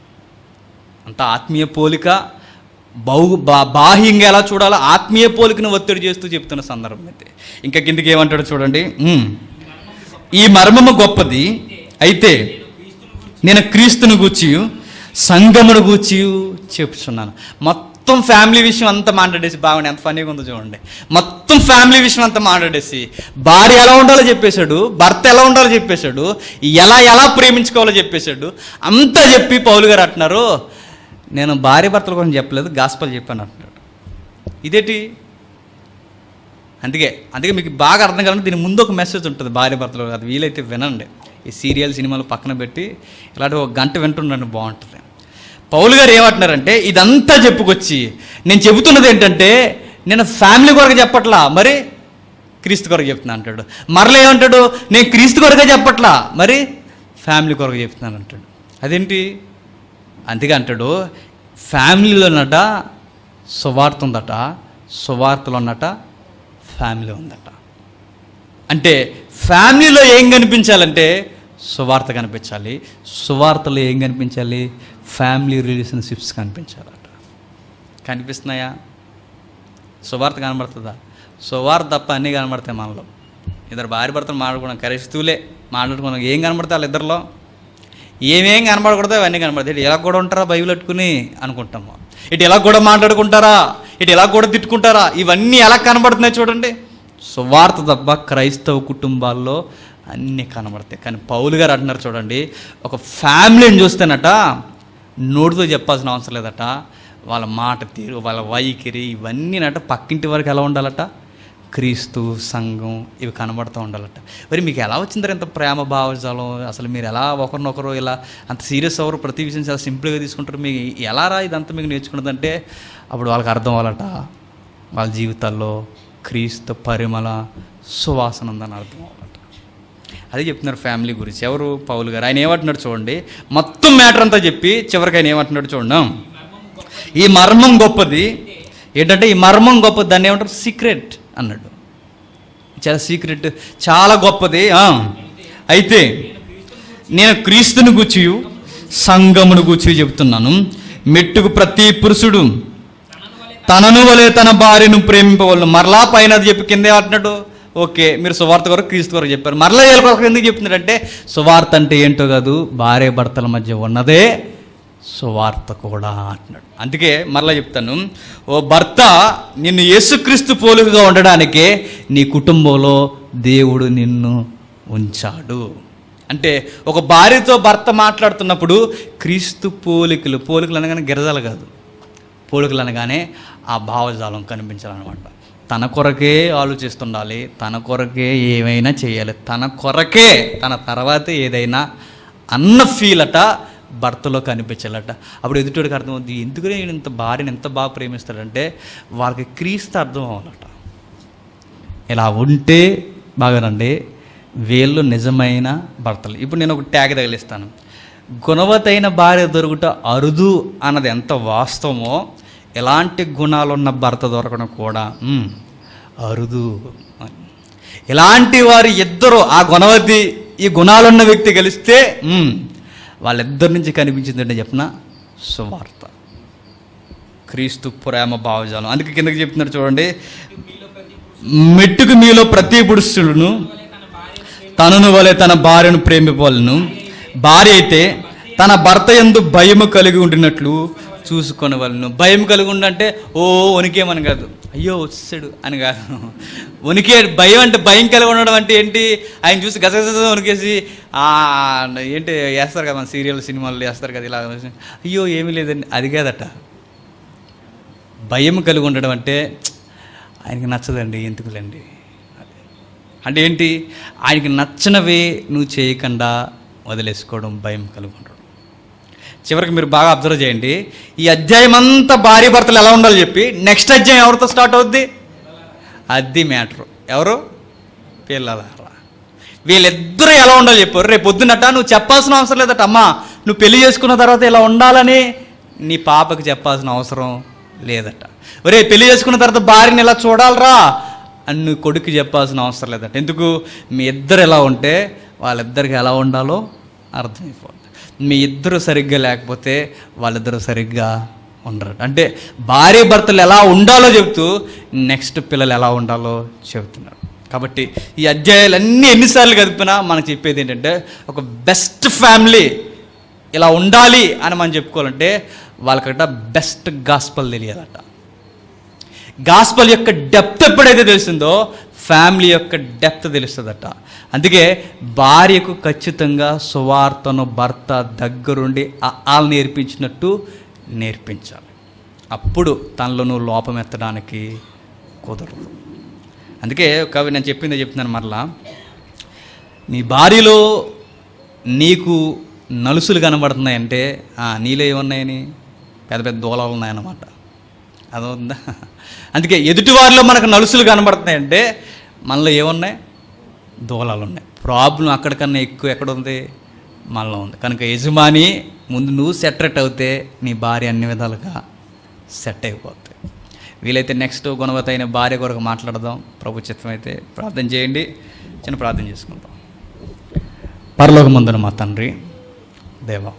అంత ఆత్మీయ పోలిక బౌ బా బాహ్యంగా ఎలా చూడాలో ఆత్మీయ పోలికను ఒత్తిడి చేస్తూ చెప్తున్న సందర్భం అయితే ఇంకా కిందకి ఏమంటాడు చూడండి ఉమ్. ఈ మర్మము గొప్పది అయితే నేను క్రీస్తును గూర్చి సంగమును గూర్చి చెప్తున్నాను మొత్తం ఫ్యామిలీ విషయం అంతా మాట్లాడేసి బాగుంది ఎంత ఫనీగా ఉందో చూడండి మొత్తం ఫ్యామిలీ విషయం అంతా మాట్లాడేసి భార్య ఎలా ఉండాలో చెప్పేశాడు భర్త ఎలా ఉండాలో చెప్పేశాడు ఎలా ఎలా ప్రేమించుకోవాలో చెప్పేశాడు అంతా చెప్పి పౌలు గారు అంటున్నారు నేను భార్య భర్తల కోసం చెప్పలేదు గాస్పల్ చెప్పాను అంటున్నాడు ఇదేంటి అందుకే అందుకే మీకు బాగా అర్థం కావాలంటే దీని ముందు ఒక మెసేజ్ ఉంటుంది భార్య భర్తలు అది వీలైతే వినండి ఈ సీరియల్ సినిమాలు పక్కన పెట్టి ఇలాంటి ఒక గంట వింటుండండి బాగుంటుంది పౌలు గారు ఏమంటున్నారంటే ఇదంతా చెప్పుకొచ్చి నేను చెబుతున్నది ఏంటంటే నేను ఫ్యామిలీ కొరకు చెప్పట్లా మరి క్రీస్తు కొరకు చెప్తున్నా అంటాడు మరలా ఏమంటాడు నేను క్రీస్తు కొరకే చెప్పట్లా మరి ఫ్యామిలీ కొరకు చెప్తున్నాను అంటాడు అదేంటి అందుకే అంటాడు ఫ్యామిలీలోనట సువార్త ఉందట సువార్తలో ఉన్నట ఫ్యామిలీ ఉందట అంటే ఫ్యామిలీలో ఏం కనిపించాలంటే సువార్త కనిపించాలి సువార్తలో ఏం కనిపించాలి ఫ్యామిలీ రిలేషన్షిప్స్ కనిపించాలట కనిపిస్తున్నాయా సువార్త కనబడుతుందా సువార్త తప్ప అన్నీ కనబడతాయి మనలో ఇద్దరు భార్య భర్తలు మాట్లాడుకున్నాం కరిస్తూలే మాట్లాడుకున్నాం ఏం కనబడతాయి వాళ్ళిద్దరిలో ఏమేం కనబడకూడదు అవన్నీ కనబడతాయి ఇటు ఎలా కూడా ఉంటారా బైబిల్ పెట్టుకుని అనుకుంటాము ఇటు ఎలా కూడా మాట్లాడుకుంటారా ఇటు ఎలా కూడా తిట్టుకుంటారా ఇవన్నీ ఎలా కనబడుతున్నాయి చూడండి సువార్త తప్ప క్రైస్తవ కుటుంబాల్లో అన్నీ కనబడతాయి కానీ పౌలు గారు అంటున్నారు చూడండి ఒక ఫ్యామిలీని చూస్తేనట నోటితో చెప్పాల్సిన అవసరం లేదట వాళ్ళ మాట తీరు వాళ్ళ వైఖరి ఇవన్నీ నట పక్కింటి వరకు ఎలా ఉండాలట క్రీస్తు సంఘం ఇవి కనబడుతూ ఉండాలట మరి మీకు ఎలా వచ్చిందంటే ఇంత ప్రేమ భావజాలం అసలు మీరు ఎలా ఒకరినొకరు ఇలా అంత సీరియస్ అవ్వరు ప్రతి విషయం చాలా సింపుల్గా తీసుకుంటారు మీకు ఎలా రా ఇదంతా మీకు నేర్చుకున్నదంటే అప్పుడు వాళ్ళకి అర్థం అవ్వాలట వాళ్ళ జీవితాల్లో క్రీస్తు పరిమళ సువాసన ఉందని అర్థం అవ్వాలట అదే చెప్తున్నారు ఫ్యామిలీ గురించి ఎవరు పౌలు గారు ఆయన ఏమంటున్నాడు చూడండి మొత్తం మ్యాటర్ అంతా చెప్పి చివరికి ఆయన ఏమంటున్నాడు చూడండి ఈ మర్మం గొప్పది ఏంటంటే ఈ మర్మం గొప్పది దాన్ని ఏమంటారు సీక్రెట్ అన్నాడు చాలా సీక్రెట్ చాలా గొప్పది ఆ. అయితే నేను క్రీస్తుని గూర్చి సంఘమును గూర్చి చెబుతున్నాను మెట్టుకు ప్రతి పురుషుడు తనను వలె తన భార్యను ప్రేమింపవలను మరలా పైన అది చెప్పి కింద ఏమంటున్నాడు ఓకే మీరు సువార్త కొరకు క్రీస్తు కొరకు చెప్పారు మరలా వీళ్ళ కొరకు ఎందుకు చెప్తున్నారంటే సువార్త అంటే ఏంటో కాదు భార్య భర్తల మధ్య ఉన్నదే సువార్త కూడా అంటున్నాడు అందుకే మరలా చెప్తాను ఓ భర్త నిన్ను యేసుక్రీస్తు పోలుగా ఉండడానికే నీ కుటుంబంలో దేవుడు నిన్ను ఉంచాడు అంటే ఒక భార్యతో భర్త మాట్లాడుతున్నప్పుడు క్రీస్తు పోలికలు పోలికలు అనగానే గిరజాలు కాదు పోలికలు అనగానే ఆ భావజాలం కనిపించాలన్నమాట తన కొరకే ఆలోచిస్తుండాలి తన కొరకే ఏమైనా చేయాలి తన కొరకే తన తర్వాత ఏదైనా అన్న ఫీల్ అట భర్తలో కనిపించాలట అప్పుడు ఎదుటివాడికి అర్థమవుతుంది ఎందుకు నేను ఇంత భార్యను ఎంత బాగా ప్రేమిస్తాడంటే వాళ్ళకి క్రీస్తు అర్థం అవ్వాలట ఇలా ఉంటే బాగానండి వీళ్ళు నిజమైన భర్తలు ఇప్పుడు నేను ఒక ట్యాగ్ తగిలిస్తాను గుణవతైన భార్య దొరుకుట అరుదు అన్నది ఎంత వాస్తవమో ఎలాంటి గుణాలున్న భర్త దొరకడం కూడా మ్, అరుదు అని. ఇలాంటి వారు ఇద్దరు ఆ గుణవతి ఈ గుణాలున్న వ్యక్తి కలిస్తే మ్, వాళ్ళిద్దరి నుంచి కనిపించిందంటే చెప్పిన సువార్త క్రీస్తు ప్రేమ భావజాలం అందుకే కిందకి చెప్తున్నారు చూడండి మెట్టుకు మీలో ప్రతి పురుషుడును తనను వలె తన భార్యను ప్రేమిపోలను భార్య అయితే తన భర్త ఎందు భయము కలిగి ఉండినట్లు చూసుకొని వాళ్ళను భయం కలిగి ఉండంటే ఓ వణికేమని కాదు అయ్యో వచ్చాడు అని కాదు వణికే భయం అంటే భయం కలిగి ఉండడం అంటే ఏంటి ఆయన చూసి గసగస వణికేసి ఆ, ఏంటి వేస్తారు కదా మన సీరియల్ సినిమాలు వేస్తారు కదా ఇలా అయ్యో ఏమీ లేదండి అది కాదట భయం కలిగి ఉండడం అంటే ఆయనకి నచ్చదండి ఎందుకులేండి అదే. అంటే ఏంటి ఆయనకి నచ్చినవే నువ్వు చేయకుండా వదిలేసుకోవడం భయం కలిగి ఉండడం చివరికి మీరు బాగా అబ్జర్వ్ చేయండి ఈ అధ్యాయం అంతా భార్య భర్తలు ఎలా ఉండాలో చెప్పి నెక్స్ట్ అధ్యాయం ఎవరితో స్టార్ట్ అవుద్ది అది మ్యాటర్ ఎవరు పిల్లలారా వీళ్ళిద్దరూ ఎలా ఉండాలో చెప్పారు రేపు పొద్దున్నట నువ్వు చెప్పాల్సిన అవసరం లేదట అమ్మా నువ్వు పెళ్లి చేసుకున్న తర్వాత ఇలా ఉండాలని నీ పాపకి చెప్పాల్సిన అవసరం లేదట ఒరే పెళ్లి చేసుకున్న తర్వాత భార్యని ఇలా చూడాలరా అని నువ్వు కొడుకు చెప్పాల్సిన అవసరం లేదట ఎందుకు మీ ఇద్దరు ఎలా ఉంటే వాళ్ళిద్దరికి ఎలా ఉండాలో అర్థమైపోతుంది మీ ఇద్దరు సరిగ్గా లేకపోతే వాళ్ళిద్దరూ సరిగ్గా ఉండరు అంటే భార్య భర్తలు ఎలా ఉండాలో చెబుతూ నెక్స్ట్ పిల్లలు ఎలా ఉండాలో చెబుతున్నారు కాబట్టి ఈ అధ్యాయాలన్నీ ఎన్నిసార్లు కదిపినా మనకు చెప్పేది ఏంటంటే ఒక బెస్ట్ ఫ్యామిలీ ఇలా ఉండాలి అని మనం చెప్పుకోవాలంటే వాళ్ళకట బెస్ట్ గాస్పల్ తెలియాలట గాస్పల్ యొక్క డెప్త్ ఎప్పుడైతే తెలిసిందో ఫ్యామిలీ యొక్క డెప్త్ తెలుస్తుందట అందుకే భార్యకు ఖచ్చితంగా సువార్తను భర్త దగ్గరుండి ఆలు నేర్పించినట్టు నేర్పించాలి అప్పుడు తనలో నువ్వు లోపం ఎత్తడానికి కుదరదు అందుకే కవి నేను చెప్పిందే చెప్తున్నాను మరలా నీ భార్యలో నీకు నలుసులు కనబడుతున్నాయంటే ఆ, నీలో ఏమున్నాయని పెద్ద పెద్ద దూలాలు ఉన్నాయన్నమాట అదవుందా అందుకే ఎదుటి వారిలో మనకు నలుసులు కనబడుతున్నాయంటే మనలో ఏమున్నాయి దూలాలు ఉన్నాయి ప్రాబ్లం అక్కడికన్నా ఎక్కువ ఎక్కడ ఉంది మనలో ఉంది కనుక యజమాని ముందు నువ్వు సెటరేట్ అవుతే నీ భార్య అన్ని విధాలుగా సెట్ అయిపోతుంది వీలైతే నెక్స్ట్ గుణవత అయిన భార్య కొరకు మాట్లాడదాం ప్రభు చిత్తం అయితే ప్రార్థన చేయండి చిన్న ప్రార్థన చేసుకుందాం పరలోకమందున మా తండ్రి దేవా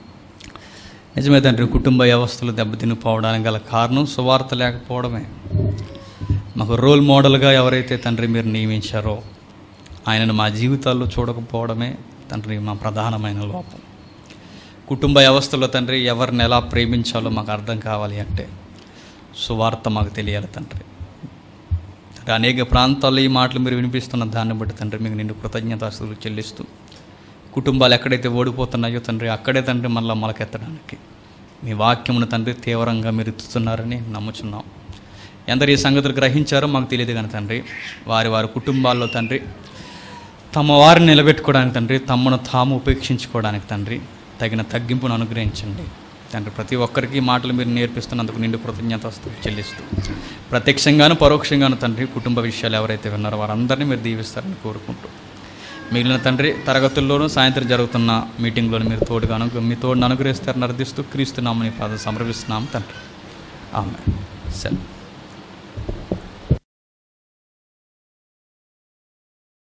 నిజమే తండ్రి కుటుంబ వ్యవస్థలు దెబ్బతినిపోవడానికి గల కారణం సువార్త లేకపోవడమే మాకు రోల్ మోడల్గా ఎవరైతే తండ్రి మీరు నియమించారో ఆయనను మా జీవితాల్లో చూడకపోవడమే తండ్రి మా ప్రధానమైన లోపం కుటుంబ వ్యవస్థలో తండ్రి ఎవరిని ఎలా ప్రేమించాలో మాకు అర్థం కావాలి అంటే సువార్త మాకు తెలియాలి తండ్రి తండ్రి, అనేక ప్రాంతాల్లో ఈ మాటలు మీరు వినిపిస్తున్న దాన్ని బట్టి తండ్రి మీకు నిన్ను కృతజ్ఞతాస్తులు చెల్లిస్తూ కుటుంబాలు ఎక్కడైతే ఓడిపోతున్నాయో తండ్రి అక్కడే తండ్రి మళ్ళీ మొలకెత్తడానికి మీ వాక్యమును తండ్రి తీవ్రంగా మీరు ఇస్తున్నారని నమ్ముచున్నాం ఎందరు ఈ సంగతులు గ్రహించారో మాకు తెలియదు కానీ తండ్రి వారి వారి కుటుంబాల్లో తండ్రి తమ వారిని నిలబెట్టుకోవడానికి తండ్రి తమను తాము ఉపేక్షించుకోవడానికి తండ్రి తగిన తగ్గింపును అనుగ్రహించండి తండ్రి ప్రతి ఒక్కరికి ఈ మాటలు మీరు నేర్పిస్తున్నందుకు నిండు కృతజ్ఞత చెల్లిస్తూ ప్రత్యక్షంగాను పరోక్షంగాను తండ్రి కుటుంబ విషయాలు ఎవరైతే విన్నారో వారందరినీ మీరు దీవిస్తారని కోరుకుంటూ మిగిలిన తండ్రి తరగతుల్లోనూ సాయంత్రం జరుగుతున్న మీటింగ్లోనూ మీరు తోడుగా అను మీ తోడును అనుగ్రహిస్తారని అర్థిస్తూ క్రీస్తు నామని పాదం సమర్పిస్తున్నాం తండ్రి ఆమె సరే